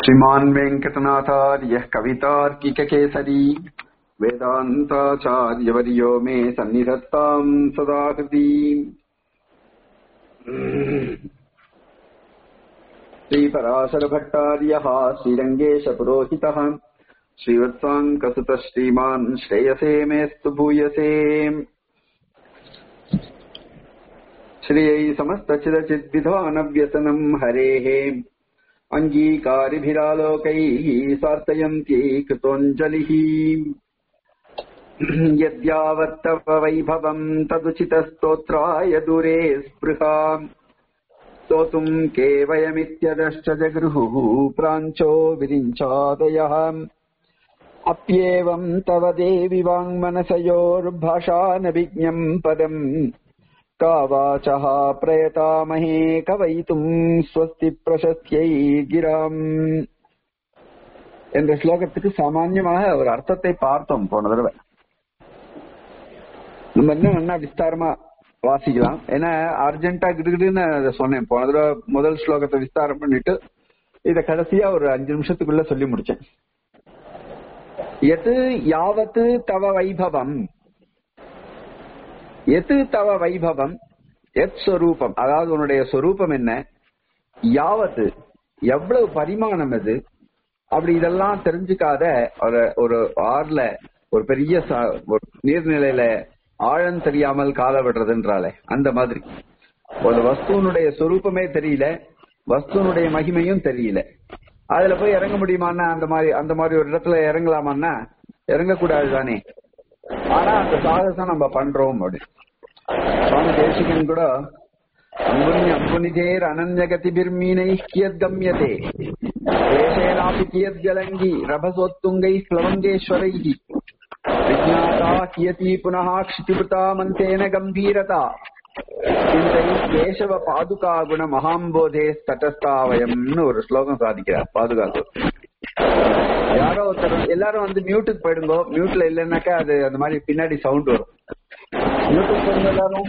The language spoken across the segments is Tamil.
श्रीमान् वेङ्कटनाथार्यः कवितार्किककेसरी वेदान्ताचार्यवर्यो मे सन्निधत्ताम् सदा हृदि श्रीपराशरभट्टार्यः श्रीरङ्गेशपुरोहितः श्रीवत्साङ्कसुतः श्रीमान् श्रेयसे मेस्तु भूयसे श्रियै समस्तचिदचिद्विधानव्यसनम् हरेः अङ्गीकारिभिरालोकैः सार्थयन्त्यै कृतोऽञ्जलिः यद्यावत्तव वैभवम् तदुचितस्तोत्राय दूरे स्पृहा स्तोतुम् केवयमित्यदश्च जगृहुः प्राञ्चो विरिञ्चादयः अप्येवम् तव देवि वाङ्मनसयोर्भाषानभिज्ञम् पदम् का वाचः प्रयतामहे कवयितुम् स्वस्ति பிரசஸ்தியை கிராம் என்ற ஸ்லோகத்துக்கு சாமான்யமாக ஒரு அர்த்தத்தை பார்த்தோம் போன தடவை நம்ம இன்னும் நல்லா விஸ்தாரமா வாசிக்கலாம் ஏன்னா அர்ஜென்டா கிடுகிடுன்னு அதை சொன்னேன் போன தடவை முதல் ஸ்லோகத்தை விஸ்தாரம் பண்ணிட்டு இத கடைசியா ஒரு அஞ்சு நிமிஷத்துக்குள்ள சொல்லி முடிச்சேன் எது யாவத்து தவ வைபவம் எது தவ வைபவம் எத் ஸ்வரூபம் அதாவது உன்னுடைய ஸ்வரூபம் என்ன யாவத்து எவ்வளவு பரிமாணம் அது அப்படி இதெல்லாம் தெரிஞ்சுக்காத ஒரு ஒரு ஆறுல ஒரு பெரிய ஒரு நீர்நிலையில ஆழம் தெரியாமல் கால விடுறதுன்றாலே அந்த மாதிரி ஒரு வஸ்துவனுடைய சொரூபமே தெரியல வஸ்துவனுடைய மகிமையும் தெரியல அதுல போய் இறங்க முடியுமான்னா அந்த மாதிரி அந்த மாதிரி ஒரு இடத்துல இறங்கலாமான்னா இறங்கக்கூடாது தானே ஆனா அந்த சாகசம் நம்ம பண்றோம் அப்படி சுவாமி தேசிகன் கூட அம்புனி அம்புனிதேர் அனன்யகதிபிர்மீனை கியத் கம்யதே தேசேனாபி கியத் ஜலங்கி ரபசோத்துங்கை பிளவங்கேஸ்வரை விஜாதா கியதி புனः क्षितिवृता மந்தேன கம்பீரதா இந்த கேசவ பாதுகா குண மகாம்போதே தட்டஸ்தாவயம்னு ஒரு ஸ்லோகம் சாதிக்கிறார் பாதுகா யாரோ ஒருத்தர் எல்லாரும் வந்து மியூட்டுக்கு போயிடுங்கோ மியூட்ல இல்லைன்னாக்கா அது அந்த மாதிரி பின்னாடி சவுண்ட் வரும் மியூட்டுக்கு போயிருங்க எல்லாரும்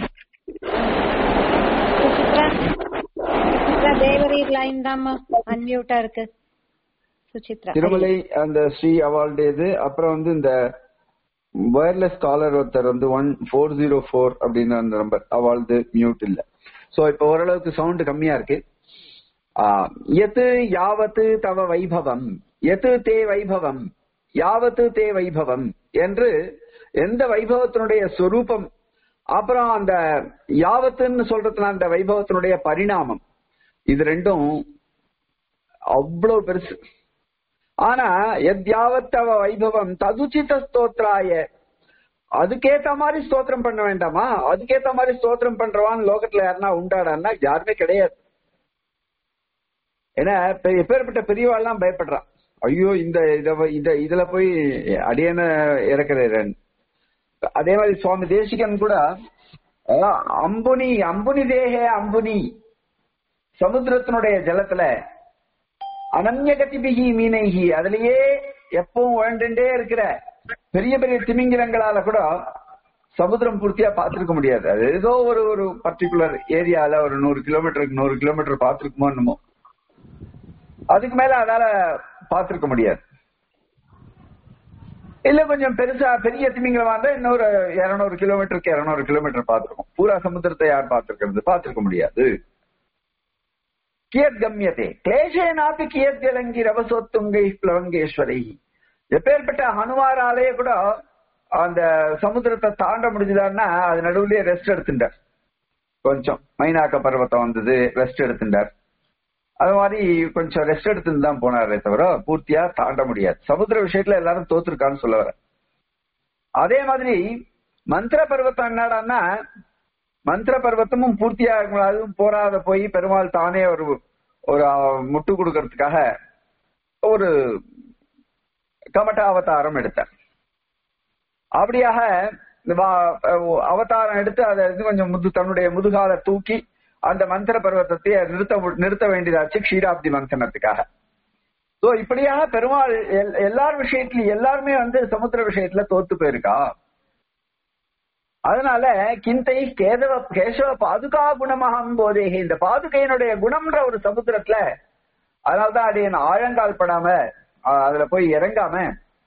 தேவரீர் லைன் தான் அன்மியூட்டா இருக்கு சுசித்ரா திருமலை அந்த ஸ்ரீ அவார்டு இது அப்புறம் வந்து இந்த வயர்லெஸ் காலர் ஒருத்தர் வந்து ஒன் ஃபோர் ஜீரோ ஃபோர் அப்படின்னு அந்த நம்பர் அவாழ்து மியூட் இல்ல சோ இப்ப ஓரளவுக்கு சவுண்ட் கம்மியா இருக்கு எது யாவத்து தவ வைபவம் எது தே வைபவம் யாவத்து தே வைபவம் என்று எந்த வைபவத்தினுடைய சொரூபம் அப்புறம் அந்த யாவத்துன்னு சொல்றதுல அந்த வைபவத்தினுடைய பரிணாமம் இது ரெண்டும் அவ்வளவு பெருசு ஆனா எத்யாவத்தவ வைபவம் ததுச்சித ஸ்தோத்ராய அதுக்கேத்த மாதிரி ஸ்தோத்திரம் பண்ண வேண்டாமா அதுக்கேத்த மாதிரி ஸ்தோத்திரம் பண்றவான்னு லோகத்துல யாருன்னா உண்டாடான்னா யாருமே கிடையாது ஏன்னா எப்பேற்பட்ட பெரியவாள்லாம் பயப்படுறான் ஐயோ இந்த இத இதுல போய் அடியன இறக்குறேன் அதே மாதிரி சுவாமி தேசிகன் கூட அம்புனி அம்புனி தேகே அம்புனி சமுத்திரத்தினுடைய ஜலத்துல அனன்யகதிபிகி மீனைகி அதுலயே எப்பவும் வாழ்ந்துட்டே இருக்கிற பெரிய பெரிய திமிங்கிலங்களால கூட சமுத்திரம் பூர்த்தியா பார்த்திருக்க முடியாது அது ஏதோ ஒரு ஒரு பர்டிகுலர் ஏரியால ஒரு நூறு கிலோமீட்டருக்கு நூறு கிலோமீட்டர் பார்த்திருக்குமோ என்னமோ அதுக்கு மேல அதால பார்த்திருக்க முடியாது இல்ல கொஞ்சம் பெருசா பெரிய திமிங்கலம் வந்தா இன்னொரு இருநூறு கிலோமீட்டருக்கு இருநூறு கிலோமீட்டர் பார்த்திருக்கோம் பூரா சமுத்திரத்தை யார் பார்த்திருக்கிறது பார்த்திருக்க முடியாது கியத் கம்யதே கிளேஷேனாப்பி கியத் ஜலங்கி ரவசோத்துங்கை பிளவங்கேஸ்வரை எப்பேற்பட்ட ஹனுமாராலே கூட அந்த சமுத்திரத்தை தாண்ட முடிஞ்சுதான்னா அது நடுவுலயே ரெஸ்ட் எடுத்துட்டார் கொஞ்சம் மைனாக்க பர்வத்தம் வந்தது ரெஸ்ட் எடுத்துட்டார் அது மாதிரி கொஞ்சம் ரெஸ்ட் எடுத்துன்னு தான் போனாரே தவிர பூர்த்தியா தாண்ட முடியாது சமுத்திர விஷயத்துல எல்லாரும் தோத்துருக்கான்னு சொல்ல வர அதே மாதிரி மந்திர பர்வத்தம் என்னடான்னா மந்திர பர்வத்தமும் பூர்த்தியா இருக்கும் அதுவும் போராத போய் பெருமாள் தானே ஒரு ஒரு முட்டு கொடுக்கறதுக்காக ஒரு கமட்ட அவதாரம் எடுத்தார் அப்படியாக அவதாரம் எடுத்து அதை கொஞ்சம் முது தன்னுடைய முதுகால தூக்கி அந்த மந்திர பர்வத்தத்தை நிறுத்த நிறுத்த வேண்டியதாச்சு க்ஷீராப்தி மந்தனத்துக்காக சோ இப்படியாக பெருமாள் எல்லார் விஷயத்திலும் எல்லாருமே வந்து சமுத்திர விஷயத்துல தோத்து போயிருக்கா அதனால கிந்தை கேதவ கேசவ பாதுகா குணமகம் போதேகே இந்த பாதுகையினுடைய குணம்ன்ற ஒரு சமுத்திரத்துல அதனாலதான் அடியன் ஆழங்கால் படாம அஹ், அதுல போய் இறங்காம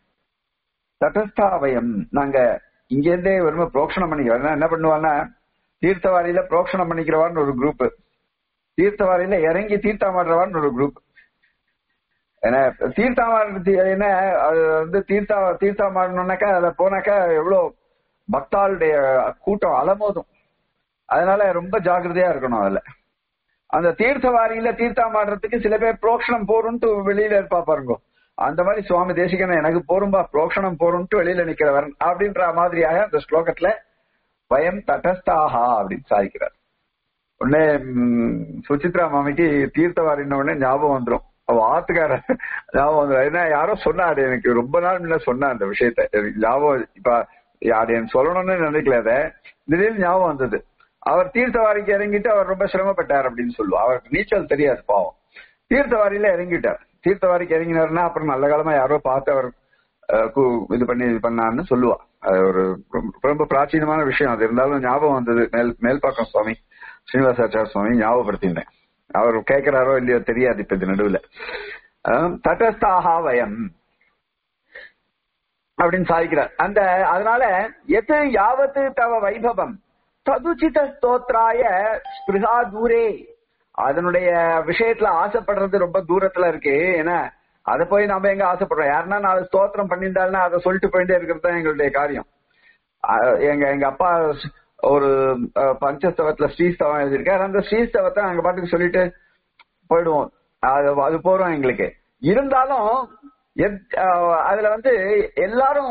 தட்டஸ்தாவயம் நாங்க இங்க இருந்தே வெறும புரோக்ஷணம் பண்ணிக்கிறோம் என்ன பண்ணுவான்னா தீர்த்தவாரியில புரோக்ஷணம் பண்ணிக்கிறவான்னு ஒரு குரூப் தீர்த்தவாரியில இறங்கி தீர்த்தாமாடுறவான்னு ஒரு குரூப் ஏன்னா தீர்த்தாமாடுறது என்ன அது வந்து தீர்த்தா தீர்த்தாமாடணும்னாக்கா அதுல போனாக்கா எவ்வளவு பக்தாளுடைய கூட்டம் அலமோதும் அதனால ரொம்ப ஜாக்கிரதையா இருக்கணும் அதுல அந்த தீர்த்தவாரியில தீர்த்தாமாடுறதுக்கு சில பேர் புரோக்ஷணம் போறோம்ட்டு வெளியில இருப்பா பாருங்க அந்த மாதிரி சுவாமி தேசிகன் எனக்கு போரும்பா புரோக்ஷணம் போறோம்ட்டு வெளியில நிக்கிறவர் அப்படின்ற மாதிரியாக அந்த ஸ்லோகத்துல பயம் தட்டஸ்தாகா அப்படின்னு சாதிக்கிறார் உடனே ம், சுசித்ரா மாமிக்கு தீர்த்தவாரின்ன உடனே ஞாபகம் வந்துரும் அவ ஆத்துக்கார ஞாபகம் வந்துரும் ஏன்னா யாரோ சொன்னாடு எனக்கு ரொம்ப நாள் முன்ன சொன்னா அந்த விஷயத்த எனக்கு ஞாபகம் இப்ப அது எனக்கு சொல்லணும்னு நினைக்கல அத திடீர்னு ஞாபகம் வந்தது அவர் தீர்த்தவாரிக்கு இறங்கிட்டு அவர் ரொம்ப சிரமப்பட்டார் அப்படின்னு சொல்லுவா அவருக்கு நீச்சல் தெரியாது பாவம் தீர்த்தவாரியில இறங்கிட்டார் தீர்த்தவாரிக்கு இறங்கினாருன்னா அப்புறம் நல்ல காலமா யாரோ பார்த்து அவர் அஹ், கு- இது பண்ணி இது பண்ணான்னு சொல்லுவா அது ஒரு ரொம்ப- ரொம்ப பிராச்சீனமான விஷயம் அது இருந்தாலும் ஞாபகம் வந்தது மேல் மேல்பாக்கம் சுவாமி ஸ்ரீனிவாசாச்சார சுவாமி ஞாபகப்படுத்தினேன் அவர் கேட்கிறாரோ இல்லையோ தெரியாது இப்ப இது நடுவுல அஹ், தட்டஸ்தாகா வயம் அப்படின்னு சாதிக்கிறார் அந்த அதனால எது யாவத்து தவ வைபவம் ததுச்சித ஸ்தோத்ராய ஸ்பிருகா தூரே அதனுடைய விஷயத்துல ஆசைப்படுறது ரொம்ப தூரத்துல இருக்கு ஏன்னா அதை போய் நாம எங்க ஆசைப்படுறோம் யாருன்னா நாலு ஸ்தோத்திரம் பண்ணியிருந்தாலும்னா அதை சொல்லிட்டு போயிட்டே இருக்கிறது தான் எங்களுடைய காரியம் அஹ் எங்க எங்க அப்பா ஸ்- ஒரு அஹ், பஞ்சஸ்தவத்துல ஸ்ரீஸ்தவம் எழுதியிருக்காரு அந்த ஸ்ரீஸ்தவத்தை நாங்க பாட்டுக்கு சொல்லிட்டு போயிடுவோம் அது அது போறோம் எங்களுக்கு இருந்தாலும் எத்- அஹ், அதுல வந்து எல்லாரும்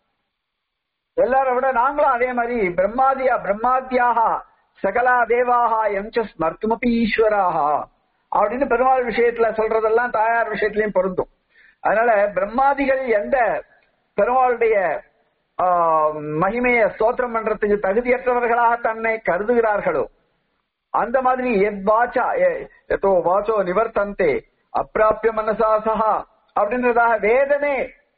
எல்லாரை விட நாங்களும் அதே மாதிரி பிரம்மாதியா பிரம்மாத்தியாக சகலா தேவாக எஞ்ச ஸ்மர்த்துமப்பி ஈஸ்வராக அப்படின்னு பெருமாள் விஷயத்துல சொல்றதெல்லாம் தாயார் விஷயத்திலயும் பொருந்தும் அதனால பிரம்மாதிகள் எந்த பெருமாளுடைய ஆஹ், மகிமையை ஸ்தோத்திரம் பண்றதுக்கு தகுதியற்றவர்களாக தன்னை கருதுகிறார்களோ அந்த மாதிரி எத் வாச்சா எ- எதோ வாச்சோ நிவர்த்தந்தே அப்பிராப்பிய மனசா சஹா அப்படின்றதாக வேதமே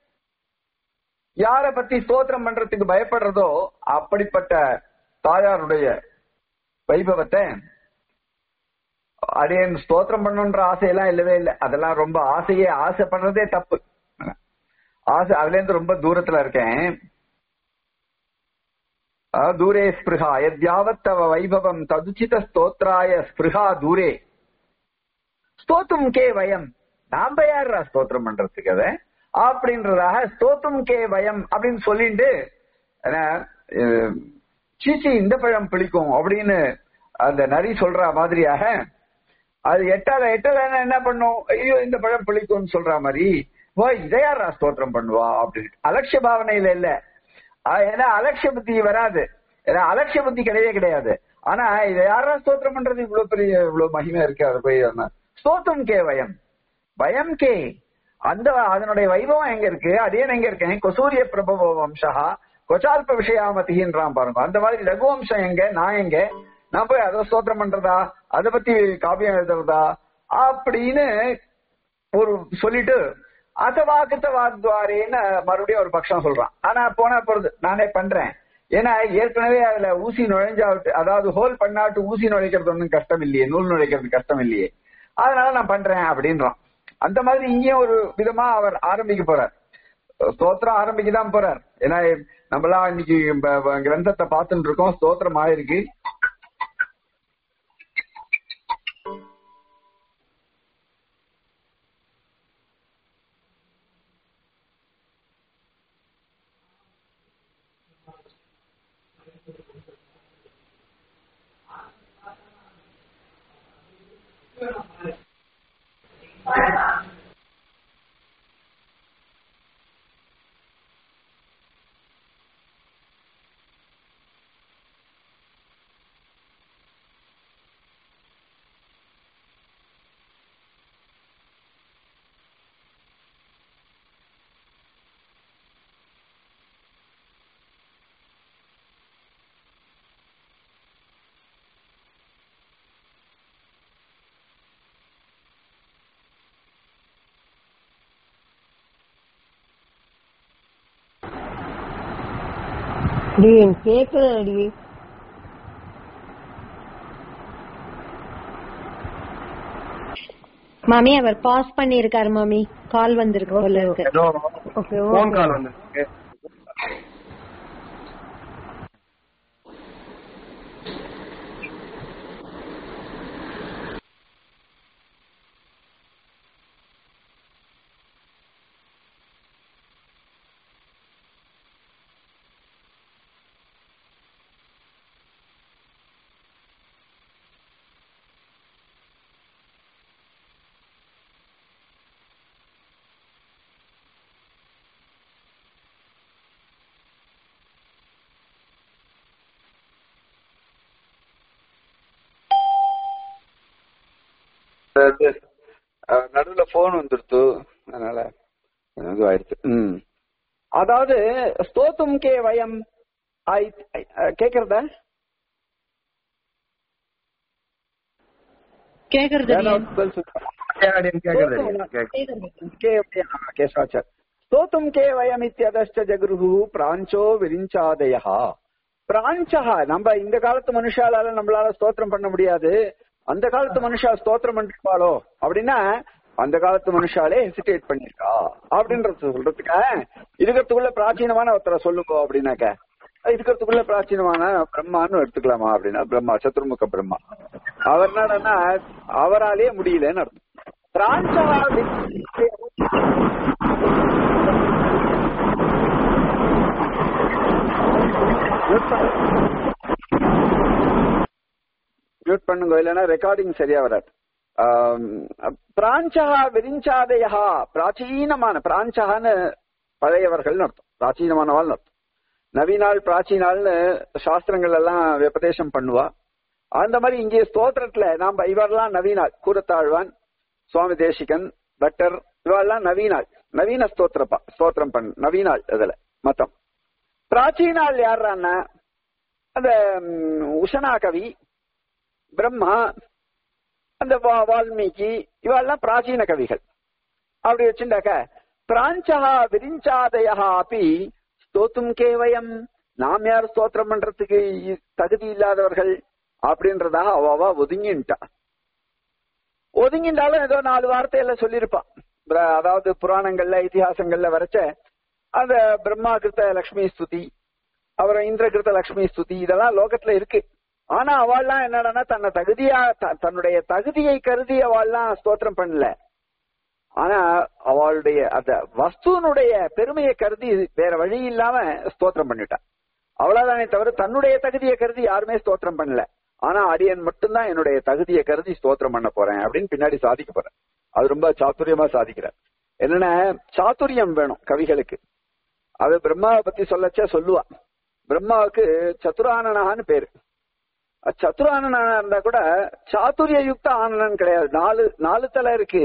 யார பத்தி ஸ்தோத்திரம் பண்றதுக்கு பயப்படுறதோ அப்படிப்பட்ட தாயாருடைய வைபவத்தை அடையன் ஸ்தோத்திரம் பண்ணணுன்ற ஆசையெல்லாம் இல்லவே இல்லை அதெல்லாம் ரொம்ப ஆசையே ஆசைப்படுறதே தப்பு ஆசை அதுல இருந்து ரொம்ப தூரத்துல இருக்கேன் ஆ, தூரே ஸ்பிருகா எத்யாவத் தவ வைபவம் ததுச்சித ஸ்தோத்ராய ஸ்பிருகா தூரே ஸ்தோத்தும் கே வயம் நாம யாரா ஸ்தோத்திரம் பண்றதுக்கு அதை அப்படின்றதாக ஸ்தோத்தும் கே வயம் அப்படின்னு சொல்லிட்டு என்ன, அஹ், சீச்சி இந்த பழம் பிடிக்கும் அப்படின்னு அந்த நரி சொல்ற மாதிரியாக அது எட்டாத எட்டலன்னா என்ன பண்ணும் ஐயோ இந்த பழம் பிடிக்கும்னு சொல்ற மாதிரி ஓ இதை யாரா ஸ்தோத்திரம் பண்ணுவா அப்படின்னு அலட்சிய பாவனையில இல்ல ஆஹ் ஏன்னா அலட்சிய புத்தி வராது ஏன்னா அலட்சிய புத்தி கிடையவே கிடையாது ஆனா இதை யாரா ஸ்தோத்திரம் பண்றது இவ்வளவு பெரிய இவ்வளவு மகிமை இருக்கு அது போய் என்ன? ஸ்தோத்திரம் கே வயம் பயம் கே அந்த அதனுடைய வைபவம் எங்க இருக்கு அதே எங்க இருக்கேன் கொசூரிய பிரபவ வம்சா கொச்சால்ப விஷயாமதின்றான் பாருங்க அந்த மாதிரி லகுவம்சம் எங்க நான் எங்க நான் போய் அதை ஸ்தோத்திரம் பண்றதா அதை பத்தி காவியம் எழுதுறதா அப்படின்னு ஒரு சொல்லிட்டு அசவாக்கித்த வாத்வாரேன்னு மறுபடியும் ஒரு பட்சம் சொல்றான் ஆனா போனா போறது நானே பண்றேன் ஏன்னா ஏற்கனவே அதுல ஊசி நுழைஞ்சாவிட்டு அதாவது ஹோல் பண்ணாட்டு ஊசி நுழைக்கிறது ஒன்றும் கஷ்டம் இல்லையே நூல் நுழைக்கிறது கஷ்டம் இல்லையே அதனால நான் பண்றேன் அப்படின்றான் அந்த மாதிரி இங்கேயும் ஒரு விதமா அவர் ஆரம்பிக்க போறார் ஸ்தோத்திரம் ஆரம்பிக்க தான் போறார் ஏன்னா நம்மளாம் இன்னைக்கு ப- ப- கிரந்தத்தை பார்த்துட்டு இருக்கோம் ஸ்தோத்திரம் ஆயிருக்கு டி எனக்கு கேட்கலடி மாமி அவர் பாஸ் பண்ணிருக்காரு மாமி கால் வந்திருக்கு போல இருக்கு ஏதோ ஓகே போன் ஓகே கால் வந்து இது, அஹ், நடுவுல போன் வந்துருத்து அதனால இதுவாயிருச்சு ம் அதாவது ஸ்தோத்தும் கே வயம் ஆய்- ஐ- அஹ், கேக்குறதா கேக்குறது ஏதாவது பதில் சொல்லுங்க. கேசாச்சார் स्तोतुम् के वयमित्यदश्च जगृहु பிராஞ்சோ விரிஞ்சாதயா பிராஞ்சா நம்ம இந்த காலத்து மனுஷாலால நம்மளால ஸ்தோத்திரம் பண்ண முடியாது அந்த காலத்து மனுஷா ஸ்தோத்திரம் பண்ணிருப்பாளோ அப்படின்னா அந்த காலத்து மனுஷாலே ஹெசிடேட் பண்ணிருக்கா அப்படின்றது சொல்றதுக்கா இருக்கிறதுக்குள்ள பிராச்சீனமான ஒருத்தரை சொல்லுங்க அப்படின்னாக்க இருக்கிறதுக்குள்ள பிராச்சீனமான பிரம்மான்னு எடுத்துக்கலாமா அப்படின்னா பிரம்மா சத்துர்முக பிரம்மா அவர் என்னடா அவராலே முடியலன்னு அர்த்தம் பிராஞ்சா மியூட் பண்ணுங்க இல்லைன்னா ரெக்கார்டிங் சரியா வராது ஆம், பிராஞ்சா விரிஞ்சாதயா பிராச்சீனமான பிராஞ்சகான்னு பழையவர்கள் அர்த்தம் பிராச்சீனமானவாள் அர்த்தம் நவீனாள் பிராச்சீனாள்னு சாஸ்திரங்கள் எல்லாம் உபதேசம் பண்ணுவா அந்த மாதிரி இங்கே ஸ்தோத்திரத்துல நாம இவரெல்லாம் நவீனாள் கூரத்தாழ்வான் சுவாமி தேசிகன் பட்டர் இவெல்லாம் நவீனாள் நவீன ஸ்தோத்திரப்பா ஸ்தோத்திரம் பண்ண நவீனாள் இதுல மொத்தம் பிராச்சீனாள் யாருன்னா அந்த ம், உஷனா கவி பிரம்மா அந்த வா- வால்மீகி இவெல்லாம் பிராச்சீன கவிகள் அப்படி வச்சுட்டாக்க பிராஞ்சா விரிஞ்சாதயா அப்படி ஸ்தோத்தும் கேவயம் நாம் யார் ஸ்தோத்திரம் பண்றதுக்கு இ- தகுதி இல்லாதவர்கள் அப்படின்றதாக அவ அவ ஒதுங்கின்ட்டா ஒதுங்கிட்டாலும் ஏதோ நாலு வார்த்தையில சொல்லியிருப்பான் பிர- அதாவது புராணங்கள்ல இதிகாசங்கள்ல வரைச்ச அந்த பிரம்மா கிருத்த லக்ஷ்மி ஸ்துதி அப்புறம் இந்திர கிருத்த லக்ஷ்மி ஸ்துதி இதெல்லாம் லோகத்துல இருக்கு ஆனா அவள்லாம் என்னடா தன்னை தகுதியா த- தன்னுடைய தகுதியை கருதி அவள்லாம் ஸ்தோத்திரம் பண்ணல ஆனா அவளுடைய அந்த வஸ்துனுடைய பெருமையை கருதி வேற வழி இல்லாம ஸ்தோத்திரம் பண்ணிட்டான் அவ்வளவுதானே தவிர தன்னுடைய தகுதியை கருதி யாருமே ஸ்தோத்திரம் பண்ணல ஆனா அடியன் மட்டும்தான் என்னுடைய தகுதியை கருதி ஸ்தோத்திரம் பண்ண போறேன் அப்படின்னு பின்னாடி சாதிக்க போறேன் அது ரொம்ப சாத்துரியமா சாதிக்கிறார் என்னன்னா சாத்துரியம் வேணும் கவிகளுக்கு அது பிரம்மாவை பத்தி சொல்லச்சே சொல்லுவா பிரம்மாவுக்கு சத்துரானனான்னு பேரு அது சத்துரானனா இருந்தா கூட சாத்துரிய யுக்த ஆனனன் கிடையாது நாலு நாலு தலை இருக்கு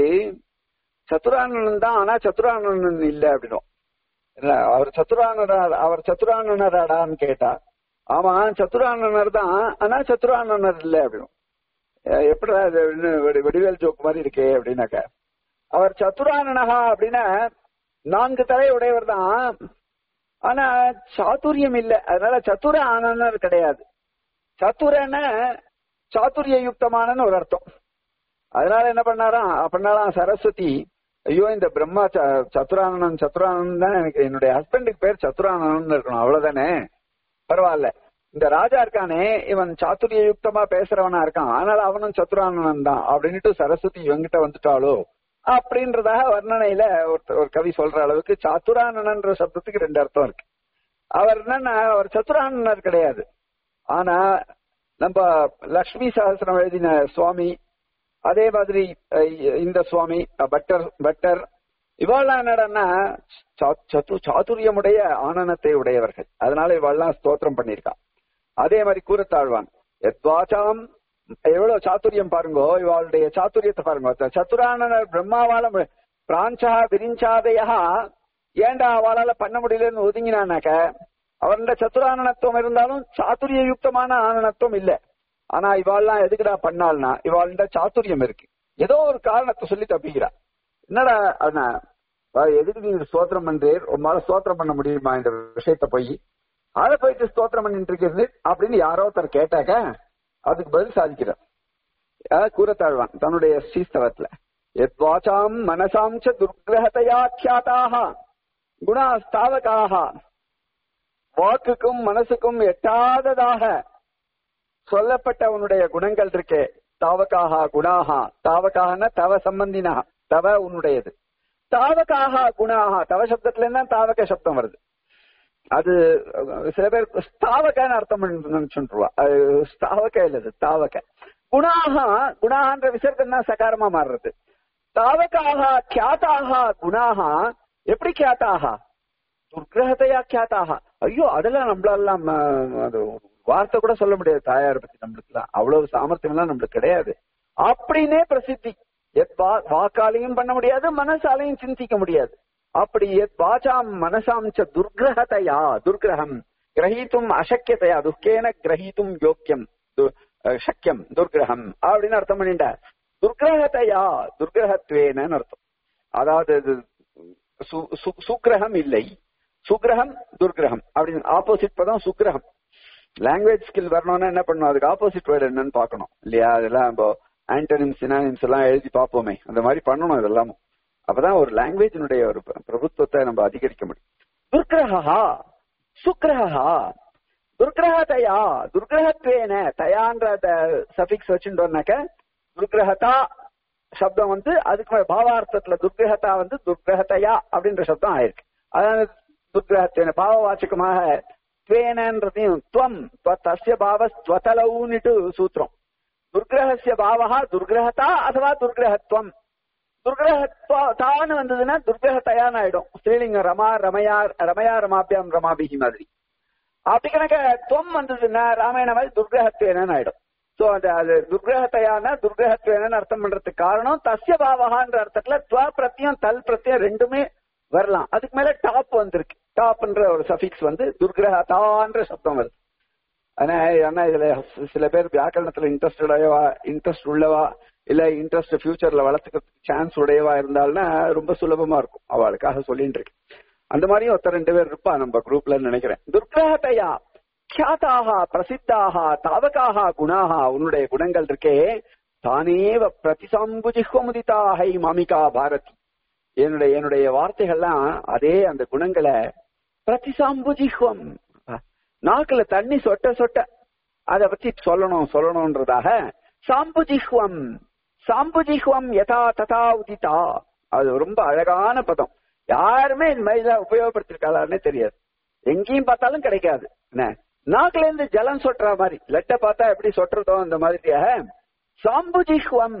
சத்துரானனன் தான் ஆனா சத்துரானனன் இல்ல அப்படின்னும் இல்ல அவர் சத்துரானனர் அவர் சத்துரானனராடான்னு கேட்டா ஆமா சத்துரானனர் தான் ஆனா சத்துரானனர் இல்ல அப்படின்னும் அஹ் எப்படிடா இது இன்னும் வெடி- வெடிவேல் ஜோக் மாதிரி இருக்கே அப்படின்னாக்க அவர் சத்துரானனகா அப்படின்னா நான்கு தலை உடையவர் தான் ஆனா சாதுரியம் இல்ல அதனால சத்துர ஆனனர் கிடையாது சத்துரன சாதுரிய யுக்தமானன்னு ஒரு அர்த்தம் அதனால என்ன பண்ணாராம் பண்ணாராம் சரஸ்வதி ஐயோ இந்த பிரம்மா ச- சத்துரானனன் சத்துரானன் தான் எனக்கு என்னுடைய ஹஸ்பண்டுக்கு பேர் சத்துரானனன் இருக்கணும் அவ்வளவுதானே பரவாயில்ல இந்த ராஜா இருக்கானே இவன் சாத்துரிய யுக்தமா பேசுறவனா இருக்கான் அதனால அவனும் சத்துரானனன் தான் அப்படின்னுட்டு சரஸ்வதி இவங்கிட்ட வந்துட்டாளோ அப்படின்றதாக வர்ணனையில ஒருத்த- ஒரு கவி சொல்ற அளவுக்கு சாத்துரானனன்ற சப்தத்துக்கு ரெண்டு அர்த்தம் இருக்கு அவர் என்னன்னா அவர் சத்துரானனர் கிடையாது ஆனா நம்ம லக்ஷ்மி சகசிரம் எழுதின சுவாமி அதே மாதிரி அஹ், இந்த சுவாமி அஹ், பட்டர் பட்டர் இவாள்லாம் என்னடன்னா சா- சத்து சாதுரியமுடைய ஆனனத்தை உடையவர்கள் அதனால இவாள்லாம் ஸ்தோத்திரம் பண்ணியிருக்கான் அதே மாதிரி கூறத்தாழ்வான் எத்வாச்சாம் எவ்வளவு சாத்துரியம் பாருங்கோ இவாளுடைய சாத்துரியத்தை பாருங்க சத்துரானனர் பிரம்மாவால மு- பிராஞ்சா விரிஞ்சாதையா ஏண்டா அவளால பண்ண முடியலன்னு ஒதுங்கினானாக்க அவருடைய சத்துரானனத்துவம் இருந்தாலும் சாத்துரிய யுக்தமான ஆனனத்துவம் இல்ல ஆனா இவாள்லாம் எதுக்குடா பண்ணாள்னா இவாள்கிட்ட சாத்துரியம் இருக்கு ஏதோ ஒரு காரணத்தை சொல்லி தப்பிக்கிறா என்னடா அண்ணா வா, எதுக்கு நீங்க ஸ்தோத்திரம் பண்றீர் உமால ஸ்தோத்திரம் பண்ண முடியுமா இந்த விஷயத்த போய் அதை போயிட்டு ஸ்தோத்திரம் பண்ணிட்டு இருக்கிறது அப்படின்னு யாரோ ஒருத்தர் கேட்டாக்க அதுக்கு பதில் சாதிக்கிறார் அஹ் கூறத்தாழ்வான் தன்னுடைய ஸ்ரீஸ்தவத்துல எத்வாச்சாம் மனசாம் ச துர்கிரகதையா கியாதாக குணாஸ்தாவகாக வாக்குக்கும் மனசுக்கும் எட்டாததாக சொல்லப்பட்ட உன்னுடைய குணங்கள் இருக்கே தாவகாக குணாகா தாவகாகனா தவ சம்பந்தினா தவ உன்னுடையது தாவகாக குணாகா தவ சப்தத்துல இருந்தா தாவக சப்தம் வருது அது அஹ், சில பேர் ஸ்தாவகன்னு அர்த்தம் நினைச்சுருவா அது ஸ்தாவக இல்ல அது தாவக குணாகா குணான்ற விசர்க்கம் தான் சகாரமா மாறுறது தாவகாக கியாதாக குணாகா எப்படி கியாதாக துர்கிரகத்தையா கியாதாக ஐயோ அதெல்லாம் நம்மளாலாம் அஹ், அது ஒரு வார்த்தை கூட சொல்ல முடியாது தாயாரை பத்தி நம்மளுக்குலாம் அவ்வளவு சாமர்த்தியம் எல்லாம் நம்மளுக்கு கிடையாது அப்படின்னே பிரசித்தி எத் வா- வாக்காலையும் பண்ண முடியாது மனசாலையும் சிந்திக்க முடியாது அப்படி எத் வாசாம் மனசாம் ச துர்கிரகதையா துர்கிரகம் கிரகீத்தும் அசக்கியதையா துக்கேன கிரகீத்தும் யோக்கியம் து- அஹ், சக்கியம் துர்கிரகம் அப்படின்னு அர்த்தம் பண்ணிட்டார் துர்கிரகத்தையா துர்கிரகத்வேன அர்த்தம் அதாவது இது சு- சு- சுக்கிரகம் இல்லை சுக்கிரகம் துர்கிரகம் அப்படின்னு ஆப்போசிட் பதம் சுக்கிரகம் லாங்குவேஜ் ஸ்கில் வரணும்னா என்ன பண்ணணும் அதுக்கு ஆப்போசிட் வேர்டு என்னன்னு பார்க்கணும் இல்லையா அதெல்லாம் இப்போ ஆண்டனிம் சினானிம்ஸ் எல்லாம் எழுதி பார்ப்போமே அந்த மாதிரி பண்ணணும் இதெல்லாம் அப்பதான் ஒரு லாங்குவேஜினுடைய ஒரு பிர- பிரபுத்துவத்தை நம்ம அதிகரிக்க முடியும் துர்கிரகா சுக்கிரகா துர்கிரகதையா துர்கிரகத்வேன தயான்ற சபிக்ஸ் வச்சுட்டோம்னாக்க துர்கிரகதா சப்தம் வந்து அதுக்கு மேல பாவார்த்தத்துல துர்கிரகதா வந்து துர்கிரகதையா அப்படின்ற சப்தம் ஆயிருக்கு அதாவது துர்கிரகத்வேன பாவவாச்சகமாக துவேனன்றதையும் துவம் துவ- தஸ்ய பாவ ஸ்வதலவுன்னுட்டு சூத்திரம் துர்கிரகசிய பாவகா துர்கிரகதா அதுவா துர்கிரகத்துவம் துர்கிரகத்வான்னு வந்ததுன்னா துர்கிரகத்தையான்னு ஆயிடும் ஸ்ரீலிங்கம் ரமா ரமயா ரமயா ரமாபியாம் ரமாபிகி மாதிரி அப்படி கணக்க துவம் வந்ததுன்னா ராமாயண மாதிரி துர்கிரகத்வேனன்னு ஆயிடும் சோ அது அது துர்கிரகத்தையான துர்கிரகத்வேனன்னு அர்த்தம் பண்றதுக்கு காரணம் தஸ்ய பாவகான்ற அர்த்தத்துல துவ பிரத்தியம் தல் பிரத்தியம் ரெண்டுமே வரலாம் அதுக்கு மேல டாப் வந்திருக்கு டாப்ன்ற ஒரு சஃபிக்ஸ் வந்து துர்கிரகதான்ற சப்தம் வருது ஆனா ஆனா இதுல சில பேர் வியாக்கரணத்துல இன்ட்ரெஸ்ட் உடையவா இன்ட்ரெஸ்ட் உள்ளவா இல்ல இன்ட்ரெஸ்ட் ஃபியூச்சர்ல வளர்த்துக்கிறதுக்கு சான்ஸ் உடையவா இருந்தால்னா ரொம்ப சுலபமா இருக்கும் அவளுக்காக சொல்லிட்டு இருக்கு அந்த மாதிரியும் ஒருத்தர் ரெண்டு பேர் இருப்பா நம்ம குரூப்ல நினைக்கிறேன் துர்கிரகத்தையா கியாதாக பிரசித்தாக தாவகாக குணாக உன்னுடைய குணங்கள் இருக்கே தானேவ பிரதிசம்புஜிஹ்வமுதிதாஹை மாமிகா பாரதி என்னுடைய என்னுடைய வார்த்தைகள்லாம் அதே அந்த குணங்களை பிரதிசாம்புஜிஹ்வம் நாக்குல தண்ணி சொட்ட சொட்ட அத பத்தி சொல்லணும் சொல்லணும்ன்றதாக சாம்புஜிஹ்வம் சாம்புஜிஹ்வம் யதா ததா உதிதா அது ரொம்ப அழகான பதம் யாருமே இந்த மாதிரி எல்லாம் உபயோகப்படுத்திருக்காளான்னே தெரியாது எங்கேயும் பார்த்தாலும் கிடைக்காது என்ன நாக்குல இருந்து ஜலம் சொட்டுற மாதிரி லெட்ட பார்த்தா எப்படி சொட்டுறதோ அந்த மாதிரியாக சாம்புஜிஹ்வம்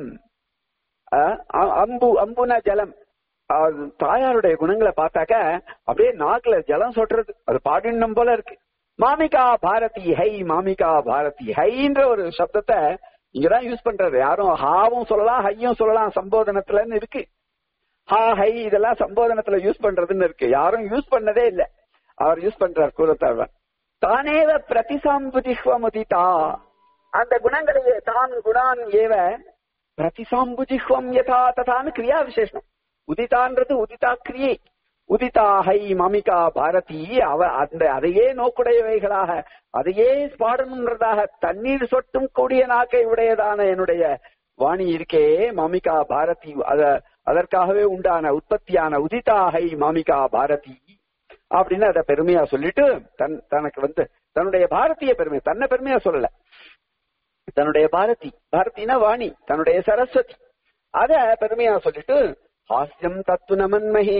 அஹ், அ- அம்பு அம்புனா ஜலம் அது தாயாருடைய குணங்களை பார்த்தாக்க அப்படியே நாக்குல ஜலம் சொட்டுறது அது பாடினம் போல இருக்கு மாமிகா பாரதி ஹை மாமிகா பாரதி ஹைன்ற ஒரு சப்தத்தை இங்கதான் யூஸ் பண்றாரு யாரும் ஹாவும் சொல்லலாம் ஹையும் சொல்லலாம் சம்போதனத்துலன்னு இருக்கு ஹா ஹை இதெல்லாம் சம்போதனத்துல யூஸ் பண்றதுன்னு இருக்கு யாரும் யூஸ் பண்ணதே இல்ல அவர் யூஸ் பண்றார் கூறத்தாழ்வான் தானேவ பிரதிசாம்புதிஹ்வமுதிதா அந்த குணங்களையே தான் குணான் ஏவ பிரதிசாம்புஜிஹ்வம் யதா ததான்னு கிரியா விசேஷனம் உதிதான்றது உதிதா கிரியை உதிதா ஹை மமிகா பாரதி அவ அந்த அதையே நோக்குடையவைகளாக அதையே பாடணுன்றதாக தண்ணீர் சொட்டும் கூடிய நாக்கை உடையதான என்னுடைய வாணி இருக்கே மாமிகா பாரதி அத அதற்காகவே உண்டான உற்பத்தியான உதிதா ஹை மாமிகா பாரதி அப்படின்னு அத பெருமையா சொல்லிட்டு தன் தனக்கு வந்து தன்னுடைய பாரதிய பெருமை தன்னை பெருமையா சொல்லல தன்னுடைய பாரதி பாரதினா வாணி தன்னுடைய சரஸ்வதி அத பெருமையா சொல்லிட்டு ஹாஸ்யம் தத்து நமன்மகி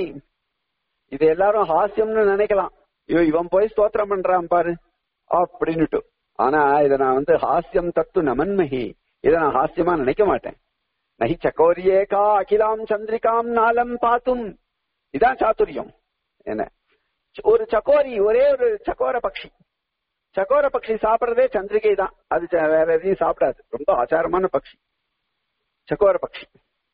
இது எல்லாரும் ஹாஸ்யம்னு நினைக்கலாம் ஐயோ இவன் போய் ஸ்தோத்திரம் பண்றான் பாரு அப்படின்னுட்டு ஆனா இத நான் வந்து ஹாஸ்யம் தத்து நமன்மகி இத நான் ஹாஸ்யமா நினைக்க மாட்டேன் நகி சக்கோரியே கா அகிலாம் சந்திரிகாம் நாளம் பாத்தும் இதான் சாத்துரியம் என்ன ஒரு சக்கோரி ஒரே ஒரு சக்கோர பக்ஷி சக்கோர பக்ஷி சாப்பிடுறதே சந்திரிகை தான் அது ச- வேற எதையும் சாப்பிடாது ரொம்ப ஆச்சாரமான பக்ஷி சக்கோர பக்ஷி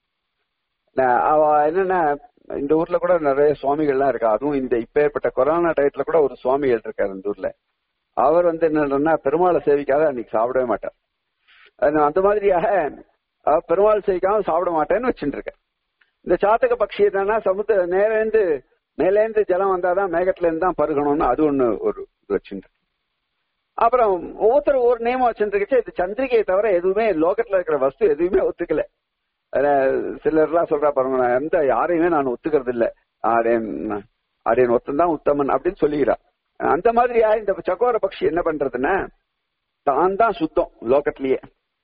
ந- அவ என்னன்னா இந்த ஊர்ல கூட நிறைய சுவாமிகள்லாம் இருக்கா அதுவும் இந்த இப்ப ஏற்பட்ட கொரோனா டயத்துல கூட ஒரு சுவாமிகள் இருக்காரு இந்த ஊர்ல அவர் வந்து என்னன்னா பெருமாளை சேவிக்காத அன்னைக்கு சாப்பிடவே மாட்டார் அது அந்த மாதிரியாக அவர் பெருமாள் சேவிக்காம சாப்பிட மாட்டேன்னு வச்சுட்டு இருக்கார் இந்த சாத்தக பக்ஷி என்னன்னா சமுத்திர நேரேந்து மேலேந்து ஜலம் வந்தாதான் மேகத்துல இருந்து தான் பருகணும்னு அது ஒண்ணு ஒரு இது வச்சுட்டு அப்புறம் ஒவ்வொருத்தர் ஒவ்வொரு நியமம் வச்சுருக்கச்சு இது சந்திரிகையை தவிர எதுவுமே லோகத்துல இருக்கிற வஸ்து எதுவுமே ஒத்துக்கல சிலர்லாம் சொல்றா பாருங்க நான் எந்த யாரையுமே நான் ஒத்துக்கிறது இல்ல ஆடேன் ஆடேன் ஒத்தந்தான் உத்தமன் அப்படின்னு சொல்லிக்கிறா அந்த மாதிரியா இந்த சக்கோர பக்ஷி என்ன பண்றதுன்னா தான் தான் சுத்தம் லோகத்திலேயே